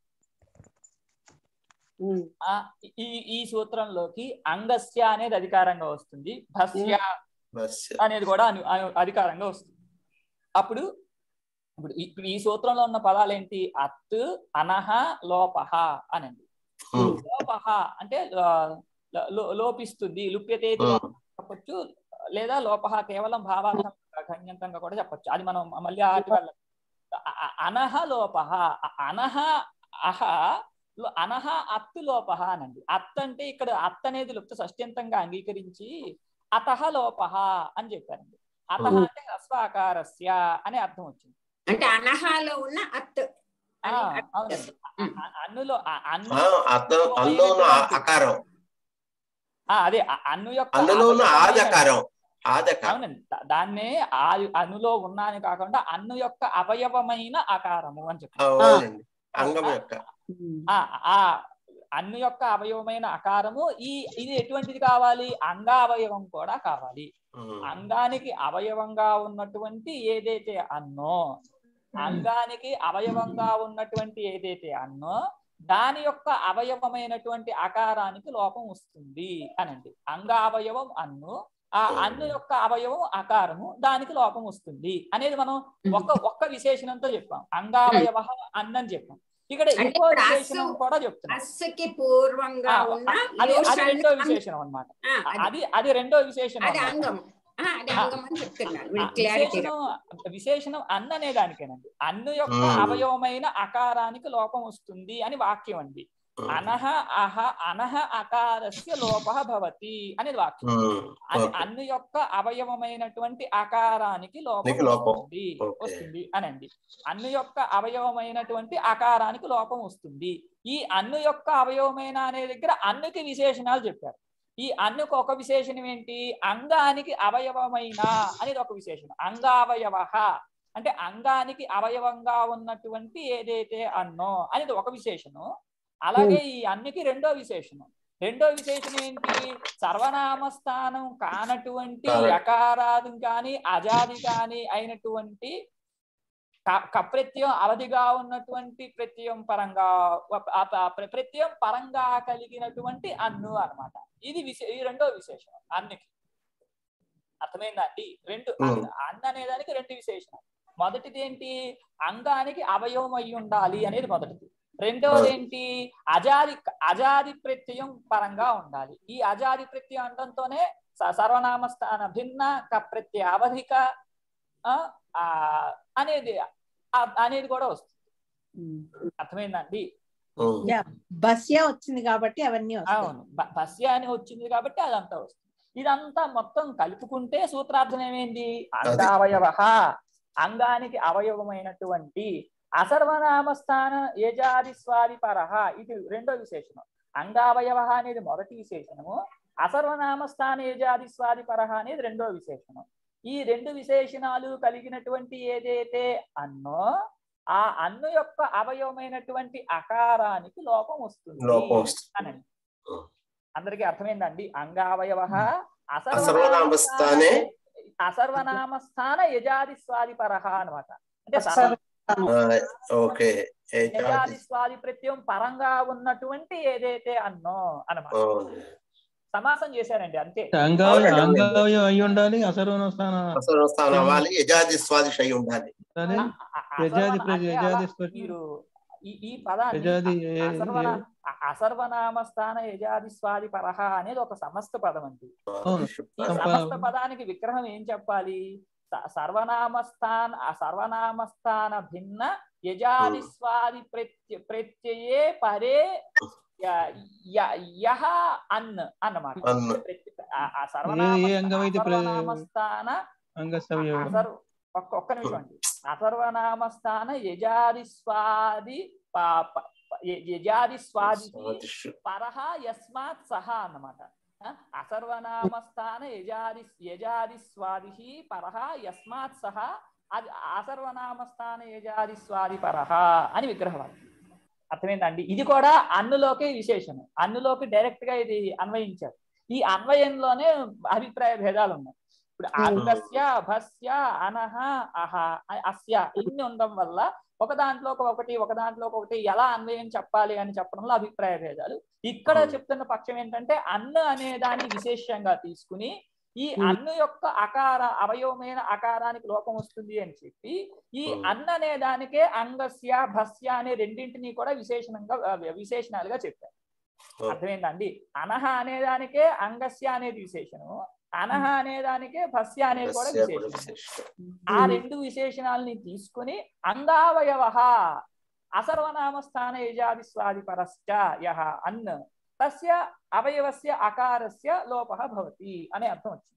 ఉమ్, ఆ, ఈ ఈ సూత్రంలోకి అంగస్య అనేది అధికారంగా వస్తుంది భస్య బస్ అనేది కూడా అను- అను- అధికారంగా వస్తుంది అప్పుడు ఇప్పుడు ఈ- ఇప్పుడు ఈ సూత్రంలో ఉన్న పదాలు ఏంటి అత్తు అనహ లోపహ అనండి ఉమ్. లోపహ అంటే ఆ, లో- లో- లోపిస్తుంది లుప్యతేతి ఉమ్. లోపహ చెప్పొచ్చు లేదా లోపహ కేవలం భావార్థం ఖంజంతంగా కూడా చెప్పొచ్చు అది మనం మళ్ళీ ఆర్టికల్ అనహ లోపహ అ- అనహ అహ లో- అనహ అత్తు లోపహ అనండి అత్ అంటే ఇక్కడ అత్ అనేది లుప్త సష్ట్యంతంగా అంగీకరించి అతహ లోపహ అని చెప్పారండి అతహ ఉమ్. అంటే హ్రస్వాకారస్య అనే అర్థం వచ్చింది అంటే అనహాలో ఉన్న అత్ ఆ, అని అవునండి అ- అ- అన్నులో అ- అన్ను ఆ, అర్థం అందులో ఉన్న ఆ- అకారం ఆ, అదే అ- అన్ను యొక్క అందులో ఉన్న అవయవమైన- ఆదకారం ఆదకారం అవునండి దా- దాన్నే ఆ అన్నులో ఉన్నా అని కాకుండా అన్ను యొక్క అవయవమైన ఆకారము అని చెప్పారు అవునండి అంగం యొక్క ఉమ్. ఆ ఆ అన్ను యొక్క అవయవమైన ఆకారము ఈ ఇది ఎటువంటిది కావాలి అంగావయవం కూడా కావాలి ఉమ్. అంగానికి అవయవంగా ఉన్నటువంటి ఏదైతే అన్నో అంగానికి అవయవంగా ఉన్నటువంటి ఏదైతే అన్నో దాని యొక్క అవయవమైనటువంటి ఆకారానికి లోపం వస్తుంది అనండి అంగావయవం అన్ను ఆ అన్ను యొక్క అవయవం అకారము దానికి లోపం వస్తుంది అనేది మనం ఒక్క ఒక్క విశేషణంతో చెప్పాం అంగావయవ అన్నని చెప్పాం ఇక్కడ అంటే ఇంకో ఇప్పుడు అస్సు- విశేషణం కూడా చెప్తున్నాం అస్సుకి పూర్వంగా ఆ, ఉన్న అది అది లోషాన్ని రెండో అం- విశేషణం అన్నమాట ఆ, అది- అది అది రెండో విశేషణం అది అన్నమాట. అంగం ఆ, అది ఆ, అంగం అని చెప్తున్నాను ఆ, వీళ్ళు క్లారిటీ విశేషణం విశేషణం అన్న అనే దానికేనండి అన్ను యొక్క మ్మ్. అవయవమైన అకారానికి లోపం వస్తుంది అని వాక్యం అండి అనహ అహ అనహ అకారస్య లోప భవతి అనేది వాక్యం అది ఓకే. అన్ను యొక్క అవయవమైనటువంటి అకారానికి లోపం నీకు లోపం. వస్తుంది ఓకే. వస్తుంది అనండి అన్ను యొక్క అవయవమైనటువంటి అకారానికి లోపం వస్తుంది ఈ అన్ను యొక్క అవయవమైన అనే దగ్గర అన్నుకి విశేషణాలు చెప్పారు ఈ అన్నుకు ఒక విశేషణం ఏంటి అంగానికి అవయవమైన అనేది ఒక విశేషణం అంగావయవ అంటే అంగానికి అవయవంగా ఉన్నటువంటి ఏదైతే అన్నో అనేది ఒక విశేషణం అలాగే ఈ అన్నికి రెండో విశేషణం రెండో విశేషణం ఏంటి సర్వనామ స్థానం కానటువంటి కాన- యకారాది కానీ అజాది కానీ అయినటువంటి క- కప్రత్యయం అవధిగా ఉన్నటువంటి ప్రత్యయం పరంగా ఆ- ఆ- ఆ ప్ర- ప్రత్యయం పరంగా కలిగినటువంటి అన్ను అన్నమాట ఇది విశే ఈ రెండో విశేషణం అన్నికి అర్థమైందా అండి రెండు అన్న అన్న అనేదానికి రెండు విశేషణం మొదటిది ఏంటి అంగానికి అవయవం అయి ఉండాలి అనేది మొదటిది రెండవది ఏంటి అజాది అజాది ప్రత్యయం పరంగా ఉండాలి ఈ అజాది ప్రత్యయం అంటంతోనే స- సర్వనామ స్థాన భిన్న క ప్రత్యయ అవధిక ఆ, ఆ, అనేది ఆ- అనేది కూడా వస్తుంది అర్థమైందండి బస్య వచ్చింది కాబట్టి అవన్నీ వస్తాయి అవును బ- బస్య అని వచ్చింది కాబట్టి అదంతా వస్తుంది ఇదంతా మొత్తం కలుపుకుంటే సూత్రార్థం ఏమైంది అంగావయవ అంగానికి అవయవమైనటువంటి అసర్వనామ స్థాన యజాది స్వాది పరహ ఇది రెండో విశేషణం అంగావయవ అనేది మొదటి విశేషణము అసర్వనామ స్థాన యజాది స్వాది పరహ అనేది రెండో విశేషణం ఈ రెండు విశేషణాలు కలిగినటువంటి ఏదైతే అన్నో ఆ అన్ను యొక్క అవయవమైనటువంటి అకారానికి లోపం వస్తుంది లోపం వస్తుంది. అనండి అందరికీ అర్థమైందండి అంగావయవ అసర్వనామస్థానే అసర్వనామ స్థాన యజాది స్వాది పరహ అనమాట అంటే అసర్వ- ఓకే యజాది స్వాది ప్రత్యయం పరంగా ఉన్నటువంటి ఏదైతే అన్నో అనమాట సమాసం చేశారండి అంతే అంగా అవునండి. అంగావయం అయి ఉండాలి అసర్వన స్థాన అసర్వస్థానం అవ్వాలి యజాది స్వాదిష్ అయి ఉండాలి ఉండాలి. అ- అ- యజాది అసర్వన- ప్రజ- అంటే యజాది అలా స్వరం. మీరు ఈ ఈ పదాన్ని యజాది అ- ఏ- అసర్వన- ఏ- అ- అసర్వనామ స్థాన యజాది స్వాది పరహ అనేది ఒక సమస్త పదం అండి అవును. ఈ సంప- సమస్త పదానికి విగ్రహం ఏం చెప్పాలి స- సర్వనామస్థాన్ ఆ సర్వనామస్థాన భిన్న యజాది స్వాది ప్రత్య ప్రత్యయే పరే య- య- యహ అన్ అన్నమాట అన్న. ప్రత్య- ఆ- ఆ సర్వనామ ఏ అంగమైతే ప్ర- సర్వనామస్థాన అంగసవయం అసర్ ఒక్క ఒక్క నిమిషం అండి అసర్వనామ స్థాన యజాది స్వాది ప- ప- య- యజాది స్వాది స్వాదిష్ పరహ యస్మాత్ సహ అన్నమాట ఆ, అసర్వనామ స్థాన యజాది యజాది స్వాది పరహ యస్మాత్ సహ అది అసర్వనామ స్థాన యజాది స్వాది పరహ అని విగ్రహం అర్థమైందండి ఇది కూడా అన్నులోకే విశేషణం అన్నులోకి డైరెక్ట్ గా ఇది అన్వయించారు ఈ అన్వయంలోనే అభిప్రాయ భేదాలు ఉన్నాయి ఇప్పుడు అంగస్య భస్య అనహ అహ అ- అస్య ఇన్ని ఉండడం వల్ల ఒక దాంట్లోకి ఒకటి ఒక దాంట్లోకి ఒకటి ఎలా అన్వయం చెప్పాలి అని చెప్పడంలో అభిప్రాయ భేదాలు ఇక్కడ Hmm. చెప్తున్న పక్షం ఏంటంటే అన్ను అనే దాన్ని విశేషంగా తీసుకుని ఈ Hmm. అన్ను యొక్క అకార అవయవమైన అకారానికి లోపం వస్తుంది అని చెప్పి ఈ Hmm. అన్న అనే దానికే అంగస్య భస్య అనే రెండింటిని కూడా విశేషణంగా ఆ, విశేషణాలుగా చెప్పారు Hmm. అర్థమైందండి అనహ అనే దానికే అంగస్య అనేది విశేషణము అనహ అనే దానికే భస్య అనేది కూడా యస్య కూడా విశేషణం విశేషం. ఆ రెండు విశేషణాలని తీసుకుని అంగావయవ అసర్వనామ స్థాన యజాది స్వాది పరశ్చ యహ అన్ తస్య అవయవస్య అకారస్య లోప భవతి అనే అర్థం వచ్చింది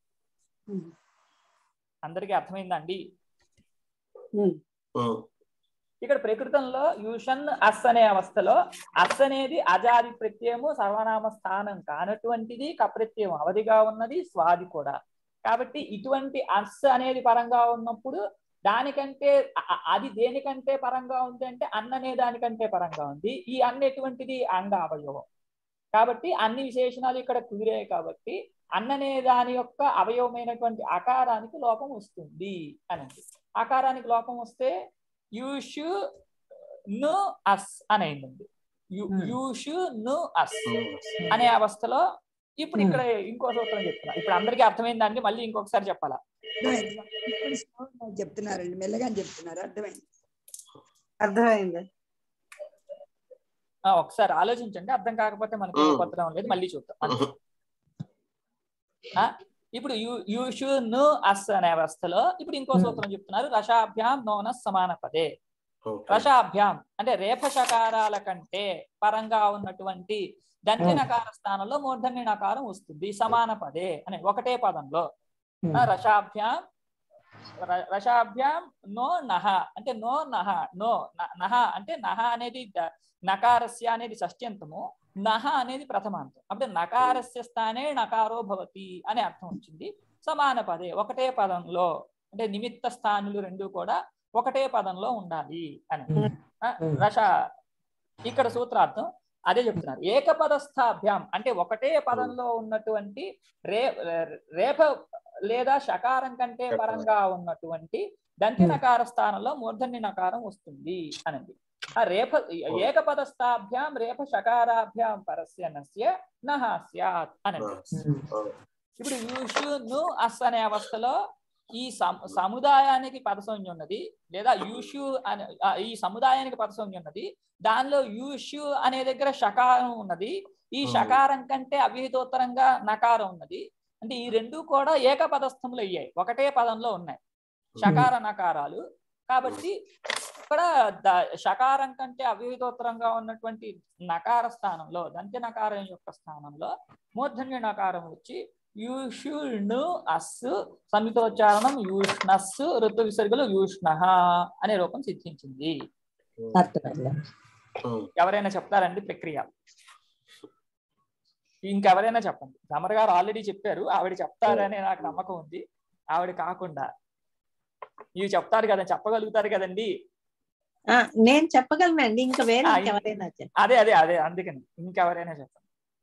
అందరికీ అర్థమైందండి ఉమ్. ఇక్కడ ప్రకృతంలో యూషన్ అస్ అనే అవస్థలో అస్ అనేది అజాది ప్రత్యయము సర్వనామ స్థానం కానటువంటిది కప్రత్యయం అవధిగా ఉన్నది స్వాది కూడా కాబట్టి ఇటువంటి అస్ అనేది పరంగా ఉన్నప్పుడు దానికంటే అ- అ- అది దేనికంటే పరంగా ఉంది అంటే అన్న అనే దానికంటే పరంగా ఉంది ఈ అన్న ఎటువంటిది అంగ అవయవం కాబట్టి అన్ని విశేషణాలు ఇక్కడ కుదిరాయి కాబట్టి అన్ననే దాని యొక్క అవయవమైనటువంటి ఆకారానికి లోపం వస్తుంది అని ఆకారానికి లోపం వస్తే యూషు ను అస్ అని అయిందండి Hmm. యూషు ను అస్ ఉమ్. అనే అవస్థలో ఇప్పుడు ఇక్కడ ఇంకో సూత్రం చెప్తున్నా ఇప్పుడు అందరికీ అర్థమైందండి మళ్ళీ ఇంకొకసారి చెప్పాలా అర్థమైంది. ఇప్పుడు slow గా చెప్తున్నారండి మెల్లగా చెప్తున్నారు అర్థమైంది అర్థమైంది ఆ, ఒకసారి ఆలోచించండి అర్థం కాకపోతే మనకి మ్మ్. కొత్తగా ఉండేది మళ్ళీ చూద్దాం అంతే. ఆ, ఇప్పుడు యు యూషు ను అస్ అనే అవస్థలో ఇప్పుడు ఇంకో మ్మ్. సూత్రం చెప్తున్నారు రషాభ్యాం నోన సమాన పదే ఓకే. రషాభ్యాం అంటే రేఫషకారాల కంటే పరంగా ఉన్నటువంటి దంతి నకార స్థానంలో మూర్ధన్య నకారం వస్తుంది సమాన పదే అనే ఒకటే పదంలో ఆ, రషాభ్యాం ర- రషాభ్యాం నో నహ అంటే నో నహ నో న- నహ అంటే నహ అనేది ద- నకారస్య అనేది షష్ట్యంతము నహ అనేది ప్రథమాంతం అంటే నకారస్య స్థానే నకారో భవతి అనే అర్థం వచ్చింది సమాన పదే ఒకటే పదంలో అంటే నిమిత్త స్థానులు రెండు కూడా ఒకటే పదంలో ఉండాలి అని ఆ, రష ఇక్కడ సూత్రార్థం అదే చెప్తున్నారు ఏకపదస్థాభ్యాం అంటే ఒకటే పదంలో ఉన్నటువంటి రే రేప లేదా షకారం కంటే పరంగా ఉన్నటువంటి దంతి నకార స్థానంలో మూర్ధన్య నకారం వస్తుంది అనేది ఆ రేప ఏకపదస్థాభ్యాం రేప షకారాభ్యాం పరస్య నస్య నహ స్యాత్ అనేది ఆ, ఇప్పుడు యూషు ను అస్ అనే అవస్థలో ఈ సము- సముదాయానికి పదసంజ్ఞ ఉన్నది లేదా యూషు అనే ఆ, ఈ సముదాయానికి పదసంజ్ఞ ఉన్నది దానిలో యూషు అనే దగ్గర షకారం ఉన్నది ఈ Hmm. షకారం కంటే అవిహితోత్తరంగా నకారం ఉన్నది అంటే ఈ రెండు కూడా ఏకపదస్థములు అయ్యాయి ఒకటే పదంలో ఉన్నాయి షకార నకారాలు కాబట్టి ఇక్కడ ద- షకారం కంటే అవిహితోత్తరంగా ఉన్నటువంటి నకార స్థానంలో దంత్య నకారం యొక్క స్థానంలో మూర్ధన్య నకారం వచ్చి యూషుణు అస్ సమితోచ్చారణం యూష్ణస్ ఋతు విసర్గలు యూష్ణ అనే రూపం సిద్ధించింది అర్థమైంది ఉమ్. ఎవరైనా చెప్తారండి ప్రక్రియ ఇంకెవరైనా చెప్పండి రమర్ గారు ఆల్రెడీ చెప్పారు ఆవిడ చెప్తారనే నాకు నమ్మకం ఉంది ఆవిడ కాకుండా ఇవి చెప్తారు కదా చెప్పగలుగుతారు కదండి ఆ, నేను చెప్పగలనండి ఇంకా వేరే ఆ, ఇంకెవరైనా చెప్పండి. అదే అదే అదే అందుకని ఇంకెవరైనా చెప్పండి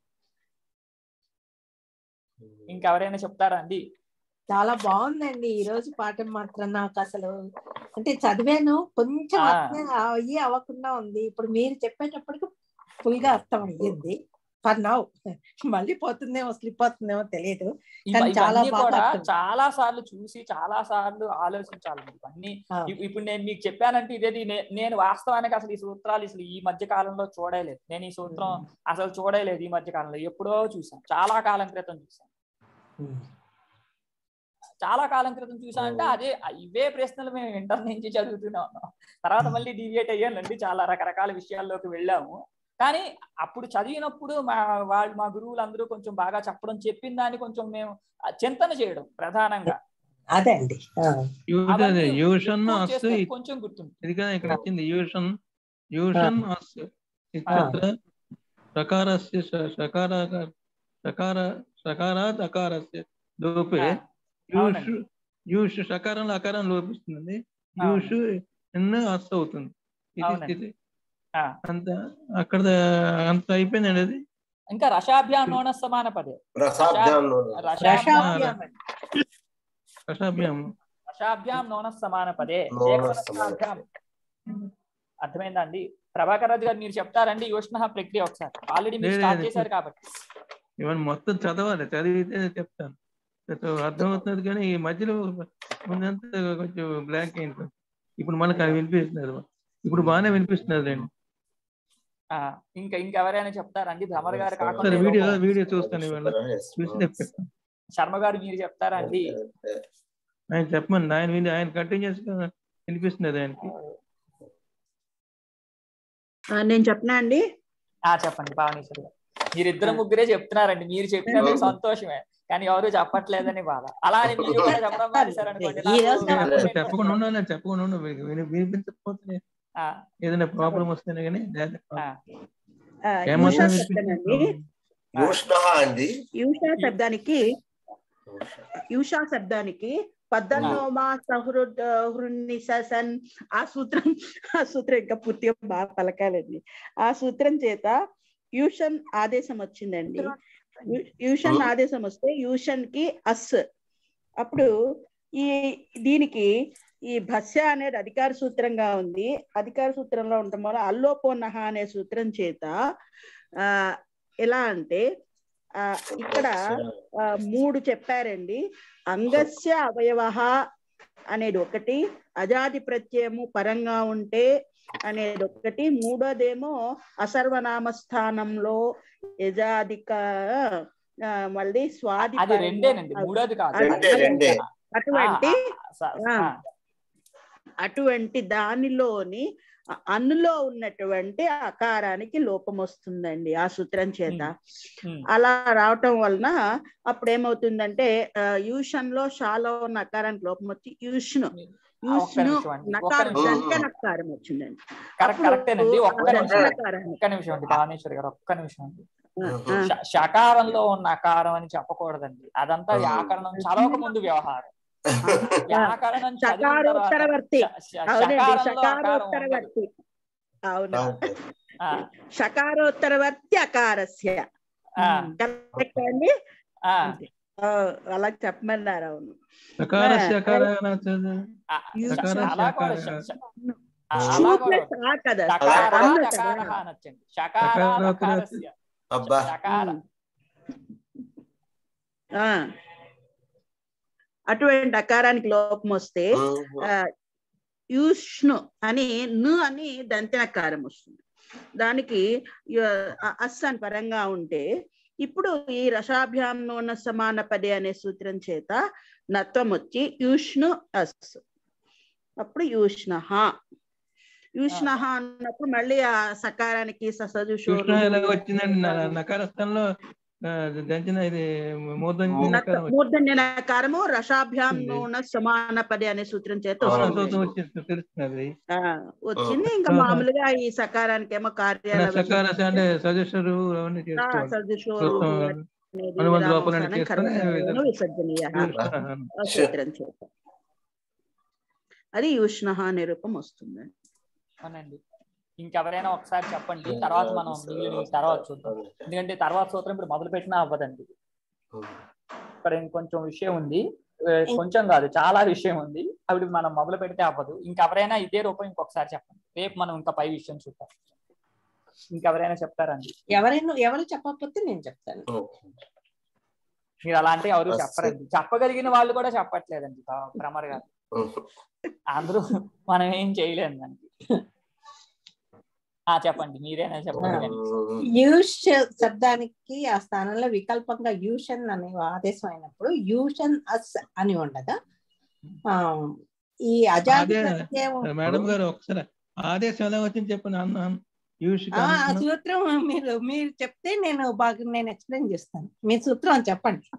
ఇంకెవరైనా చెప్తారా అండి చాలా బాగుందండి ఈ రోజు పాఠం మాత్రం నాకు అసలు అంటే చదివాను కొంచెం ఆ. అర్థం అయ్యి అవ్వకుండా ఉంది ఇప్పుడు మీరు చెప్పేటప్పటికి ఫుల్ గా అర్థం అయ్యింది ఫర్ నౌ మళ్ళీ పోతుందేమో స్లిప్ అవుతుందేమో తెలియదు ఇవ- కానీ చాలా ఇవన్నీ బాగా కూడా అర్థం. చాలా సార్లు చూసి చాలా సార్లు ఆలోచించాలి ఇవన్నీ ఆ. ఇప్- ఇప్పుడు నేను మీకు చెప్పానంటే ఇదేది నే- నేను వాస్తవానికి అసలు ఈ సూత్రాలు అసలు ఈ మధ్య కాలంలో చూడలేదు నేను ఈ సూత్రం అసలు చూడలేదు ఈ మధ్య కాలంలో ఎప్పుడో చూసాను చాలా కాలం క్రితం చూసాను చాలా కాలం క్రితం చూసా అంటే అదే ఇవే ప్రశ్నలు మేము ఇంటర్ నుంచి చదువుతూనే ఉన్నాం తర్వాత మళ్ళీ డివియేట్ అయ్యానండి చాలా రకరకాల విషయాల్లోకి వెళ్ళాము కానీ అప్పుడు చదివినప్పుడు మా వాళ్ళు మా గురువులు అందరూ కొంచెం బాగా చెప్పడం చెప్పిన దాన్ని కొంచెం మేము ఆ, చింతన చేయడం ప్రధానంగా అదే అండి ఆ. అవన్నీ యూషన్ ఎక్కువ అస్ చేస్తే కొంచెం గుర్తుంది ఇది కదా ఇక్కడ వచ్చింది యూషన్ యూషన్ అస్ ఇత్యత్ర సకారస్య స- సకార సకార సకారాత్ అకారస్య లోపే ఆ, యూషు అవునండి. యూషు సకారంలో అకారం లోపిస్తుంది అవును. యూషు ఎన్న అస్ అవుతుంది ఇది అవునండి. స్థితి ఆ. అంత అక్కడ అంత అయిపోయిందండి అది ఇంకా రషాభ్యాం నోణ సమాన పదే రసాభ్యాం రషాభ్యాం రషాభ్యాం అండి. రసాభ్యాం రషాభ్యాం నోణ సమాన పదే నోణ ఏకపదస్థాభ్యాం. అర్థమైందా అండి ప్రభాకర్ రాజు గారు మీరు చెప్తారండి యోష్ణ ప్రక్రియ ఒకసారి ఆల్రెడీ మీరు లేదు, స్టార్ట్ లేదు. చేశారు కాబట్టి ఇవన్నీ మొత్తం చదవాలి చదివితే చెప్తాను సో అర్థమవుతుంది కానీ ఈ మధ్యలో ముందంతా కొంచెం బ్లాక్ అయింది ఇప్పుడు మనకు అది వినిపిస్తున్నారు ఇప్పుడు బాగానే వినిపిస్తున్నారు లేండి ఆ, ఇంకా ఇంకెవరైనా చెప్తారండి భ్రమర్ గారు కాకుండా సరే వీడియో ఏదో ఒక- వీడియో చూస్తాను ఇవాళ చూసి చెప్తాను శర్మ గారు మీరు చెప్తారా అండి ఆయన చెప్పమని ఆయన విని ఆయన కంటిన్యూస్ గా వినిపిస్తున్నది ఆయనకి ఆ, నేను చెప్పనా అండి ఆ చెప్పండి భావనేశ్వర్ గారు మీరు ఇద్దరు ముగ్గురే చెప్తున్నారండి మీరు చెప్పినందుకు సంతోషమే కానీ ఎవరు చెప్పట్లేదని బాధ అలా అని మీరు కూడా చెప్పడం మానేశారనుకోండి ఈ రోజు నాకు- నాకు చెప్పకుండా ఉన్నా నేను చెప్పకుండా ఉన్నా విని- విని- వినిపించకపోతే ఆ, ఏదైనా ప్రాబ్లం వస్తేనే కానీ లేదా ఆ, ఆ, ఏమాత్రం యూషా శబ్దనండి వినిపించదు. యోష్ణ అండి యూషా శబ్దానికి యూషా శబ్దానికి పద్దన్నోమా సహృద్ హృన్నిసన్ ఆ సూత్రం ఆ సూత్రం ఇంకా పూర్తిగా బాగా పలకాలండి ఆ సూత్రం చేత యూషన్ ఆదేశం వచ్చిందండి యూ- యూషన్ ఆదేశం వస్తే యూషన్ కి అస్ అప్పుడు ఈ దీనికి ఈ భస్య అనేది అధికార సూత్రంగా ఉంది అధికార సూత్రంలో ఉండటం వల్ల అల్లోపోనహ అనే సూత్రం చేత ఆ ఎలా అంటే ఆ, ఇక్కడ ఆ, మూడు చెప్పారండి అంగస్య అవయవ అనేది ఒకటి అజాది ప్రత్యయము పరంగా ఉంటే అనేది ఒకటి మూడోదేమో అసర్వనామ స్థానంలో యజాదిక ఆ, మళ్ళీ స్వాది అది పరంగా- రెండేనండి మూడోది కాదు రెండే, రెండే. అటువంటి స- ఆ. ఆ, అటువంటి దానిలోని అ- అన్నులో ఉన్నటువంటి అకారానికి లోపం వస్తుందండి ఆ సూత్రం చేత ఉమ్, అలా రావటం వలన అప్పుడు ఏమవుతుందంటే ఆ, యూషన్ లో షాలో ఉన్న అకారానికి లోపం వచ్చి యూష్ను ఆ, ఒక్క యూష్ను నిమిషం అండి, ఒక్క నకారం నిమిషం. దంత్య నకారం వచ్చిందండి కరెక్ట్ అప్పుడు కరెక్టేనండి ఒక్క ఆ నిమిషం నకారాన్ని ఒక్క నిమిషం అండి భావనేశ్వరి గారు ఒక్క నిమిషం అండి ఆ, ఆ. శ- శకారంలో ఉన్న అకారం అని చెప్పకూడదండి అదంతా ఆ. వ్యాకరణం చదవక ముందు వ్యవహారం వ్యాకరణం చదివిన తర్వాత శకారోత్తరవర్తి శ- శ- అవునండి శకారంలో అకారం ఉండదు. శకారోత్తరవర్తి అవును ఆ, శకారోత్తరవర్తి అకారస్య ఆ, కరెక్ట్ అండి ఆ, అంతే. ఆ, అలా చెప్పమన్నారు అవును సకారస్య ఆ, అకార అనాచన. ఆ, శకార, అలా కూడా శకార. శ- శ- ఆ, షూ అలా కూడా ప్లస్ ఆ కదా శకార అన్న కదా శకారః అనొచ్చండి శకార శకారోత్తర- లకారస్య. అబ్బా శకార ఆ. అటువంటి అకారానికి లోపం వస్తే ఆ, యూష్ణు అని ను అని దంతనకారం వస్తుంది దానికి య- అ- అస్ అని పరంగా ఉంటే ఇప్పుడు ఈ రసాభ్యాం ఉన్న సమాన పదే అనే సూత్రం చేత నత్వం వచ్చి యూష్ణు అస్ అప్పుడు యూష్ణ యూష్ణ అన్నప్పుడు మళ్ళీ ఆ సకారానికి ససజుషు కృష్ణ ఎలా వచ్చిందండి న- నకార స్థానంలో ఆ, దంచిన ఇది మూర్ధన్య నకారం వచ్చింది. మూర్ధన్య నకారము రసాభ్యాం నూన సమాన పదే అనే సూత్రం చేత అవును, వస్తుంది. సూత్రం వచ్చింది తెలుస్తున్నది ఆ, వచ్చింది ఇంకా ఆ. మామూలుగా ఈ సకారానికి ఏమో కార్యాల సకార అంటే సజెస్టరు అవన్నీ చేసుకోవాలి సదృశోరు చూస్తాం. అనేది అనుబంధ విరామం లోపల స్థానం చేసుకొని కర్మయోగం విసర్జనీయ ఆ సూత్రం చేత అది యూష్ణ అనే రూపం వస్తుందండి అవునండి ఇంకెవరైనా ఒకసారి చెప్పండి తర్వాత మనం మిగిలిన తర్వాత చూద్దాం ఎందుకంటే తర్వాత సూత్రం ఇప్పుడు మొదలు పెట్టినా అవ్వదండి ఇక్కడ ఇంకొంచెం విషయం ఉంది ఏ, కొంచెం కాదు చాలా విషయం ఉంది అప్పుడు మనం మొదలు పెడితే అవ్వదు ఇంకెవరైనా ఇదే రూపం ఇంకొకసారి చెప్పండి రేపు మనం ఇంకా పై విషయం చూద్దాం ఇంకెవరైనా చెప్తారండి ఎవరైనా ఎవరు చెప్పకపోతే నేను చెప్తాను మీరు అలాంటి ఎవరు అస్సలు. చెప్పరండి చెప్పగలిగిన వాళ్ళు కూడా చెప్పట్లేదండి పా- భ్రమర్ గారు అందరూ మనం ఏం చేయలేము దానికి ఆ చెప్పండి మీరేనా చెప్పండి కానీ. యూష్ శబ్దానికి ఆ స్థానంలో వికల్పంగా యూషన్ అనే ఆదేశం అయినప్పుడు యూషన్ అస్ అని ఉండగా ఆ ఈ అజాది అదే. ప్రత్యయం మేడం గారు ఒకసారి ఆదేశం ఎలా వచ్చింది చెప్పండి అన్న యూష్ ఆ ఆ సూత్రం మీరు మీరు చెప్తే నేను బాగా నేను ఎక్స్ప్లెయిన్ చేస్తాను మీ సూత్రం చెప్పండి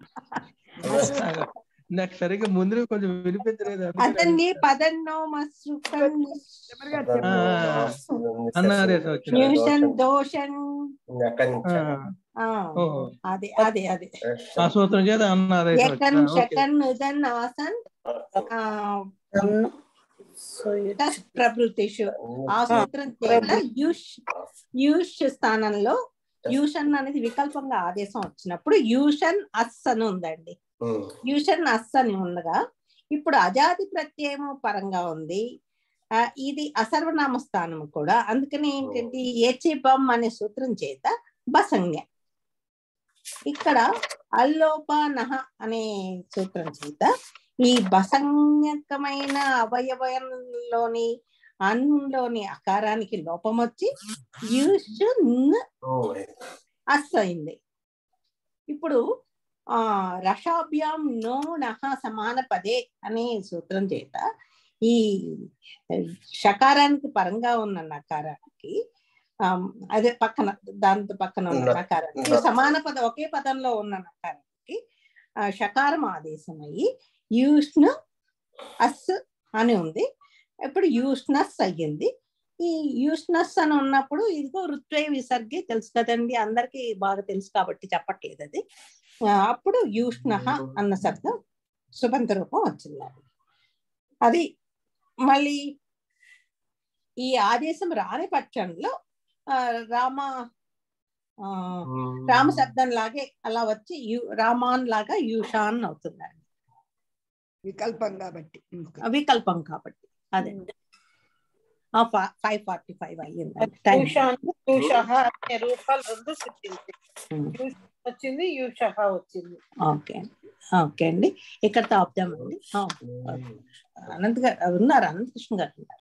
నాకు సరిగ్గా ముందు కొంచెం వినిపించలేదు అందుకని అతన్ని పదన్నో మసృకం ఆ, అన్న ఆదేశం వచ్చింది న్యూషన్ దోషన్ ఆ, ఆ ఓహో. అదే అదే అదే ఆ సూత్రం చేత అన్న ఆదేశం ఎకన్ వచ్చింది ఓకే. షకన్ ఉదన్ ఆసన్ ఆ తత్ ప్రభృతిషు ఆ సూత్రం చేత యూష్ యూష్ స్థానంలో యూషన్ అనేది వికల్పంగా ఆదేశం వచ్చినప్పుడు యూషన్ అస్ అని ఉందండి యూషన్ అస్ అని ఉండగా ఇప్పుడు అజాది ప్రత్యయము పరంగా ఉంది ఆ, ఇది అసర్వనామ స్థానం కూడా అందుకని ఏంటంటే ఏచిపం అనే సూత్రం చేత బసంజ్ఞ ఇక్కడ అల్లోప నహ అనే సూత్రం చేత ఈ బసంజ్ఞకమైన అవయవంలోని అన్లోని అకారానికి లోపం వచ్చి యూష్ న్ అస్ అయింది ఇప్పుడు ఆ రషాభ్యాం నో నహ సమాన పదే అనే సూత్రం చేత ఈ షకారానికి పరంగా ఉన్న నకారానికి ఆమ్, అదే పక్కన దాంతో పక్కన ఉన్న న- నకారానికి న- సమాన పదం ఒకే పదంలో ఉన్న నకారానికి ఆ, షకారం ఆదేశమయ్యి యూష్ణ అస్ అని ఉంది ఇప్పుడు యూష్నస్ అయ్యింది ఈ యూష్నస్ అని ఉన్నప్పుడు ఇదిగో ఋత్వే విసర్గి తెలుసు కదండి అందరికి బాగా తెలుసు కాబట్టి చెప్పట్లేదు అది ఆ, అప్పుడు యూష్ణ అన్న శబ్దం సుబంత రూపం వచ్చింది అది మళ్ళీ ఈ ఆదేశం రాని పక్షంలో ఆ, రామ ఆ, రామ శబ్దం లాగే అలా వచ్చి యు రామాన్ లాగా యూషాన్ అవుతుందండి వికల్పం కాబట్టి వికల్పం కాబట్టి అదే ఫైవ్ ఫార్టీ ఫైవ్ అయ్యింది టైం యూషాన్ యూషః అనే రూపాలు రెండు సిద్ధించాయి ఉమ్. యూష వచ్చింది యూషహ వచ్చింది ఓకే ఓకే అండి ఇక్కడ ఆపుదామండి ఆ, అనంత్ గారు ఉన్నారు అనంతకృష్ణ గారు ఉన్నారు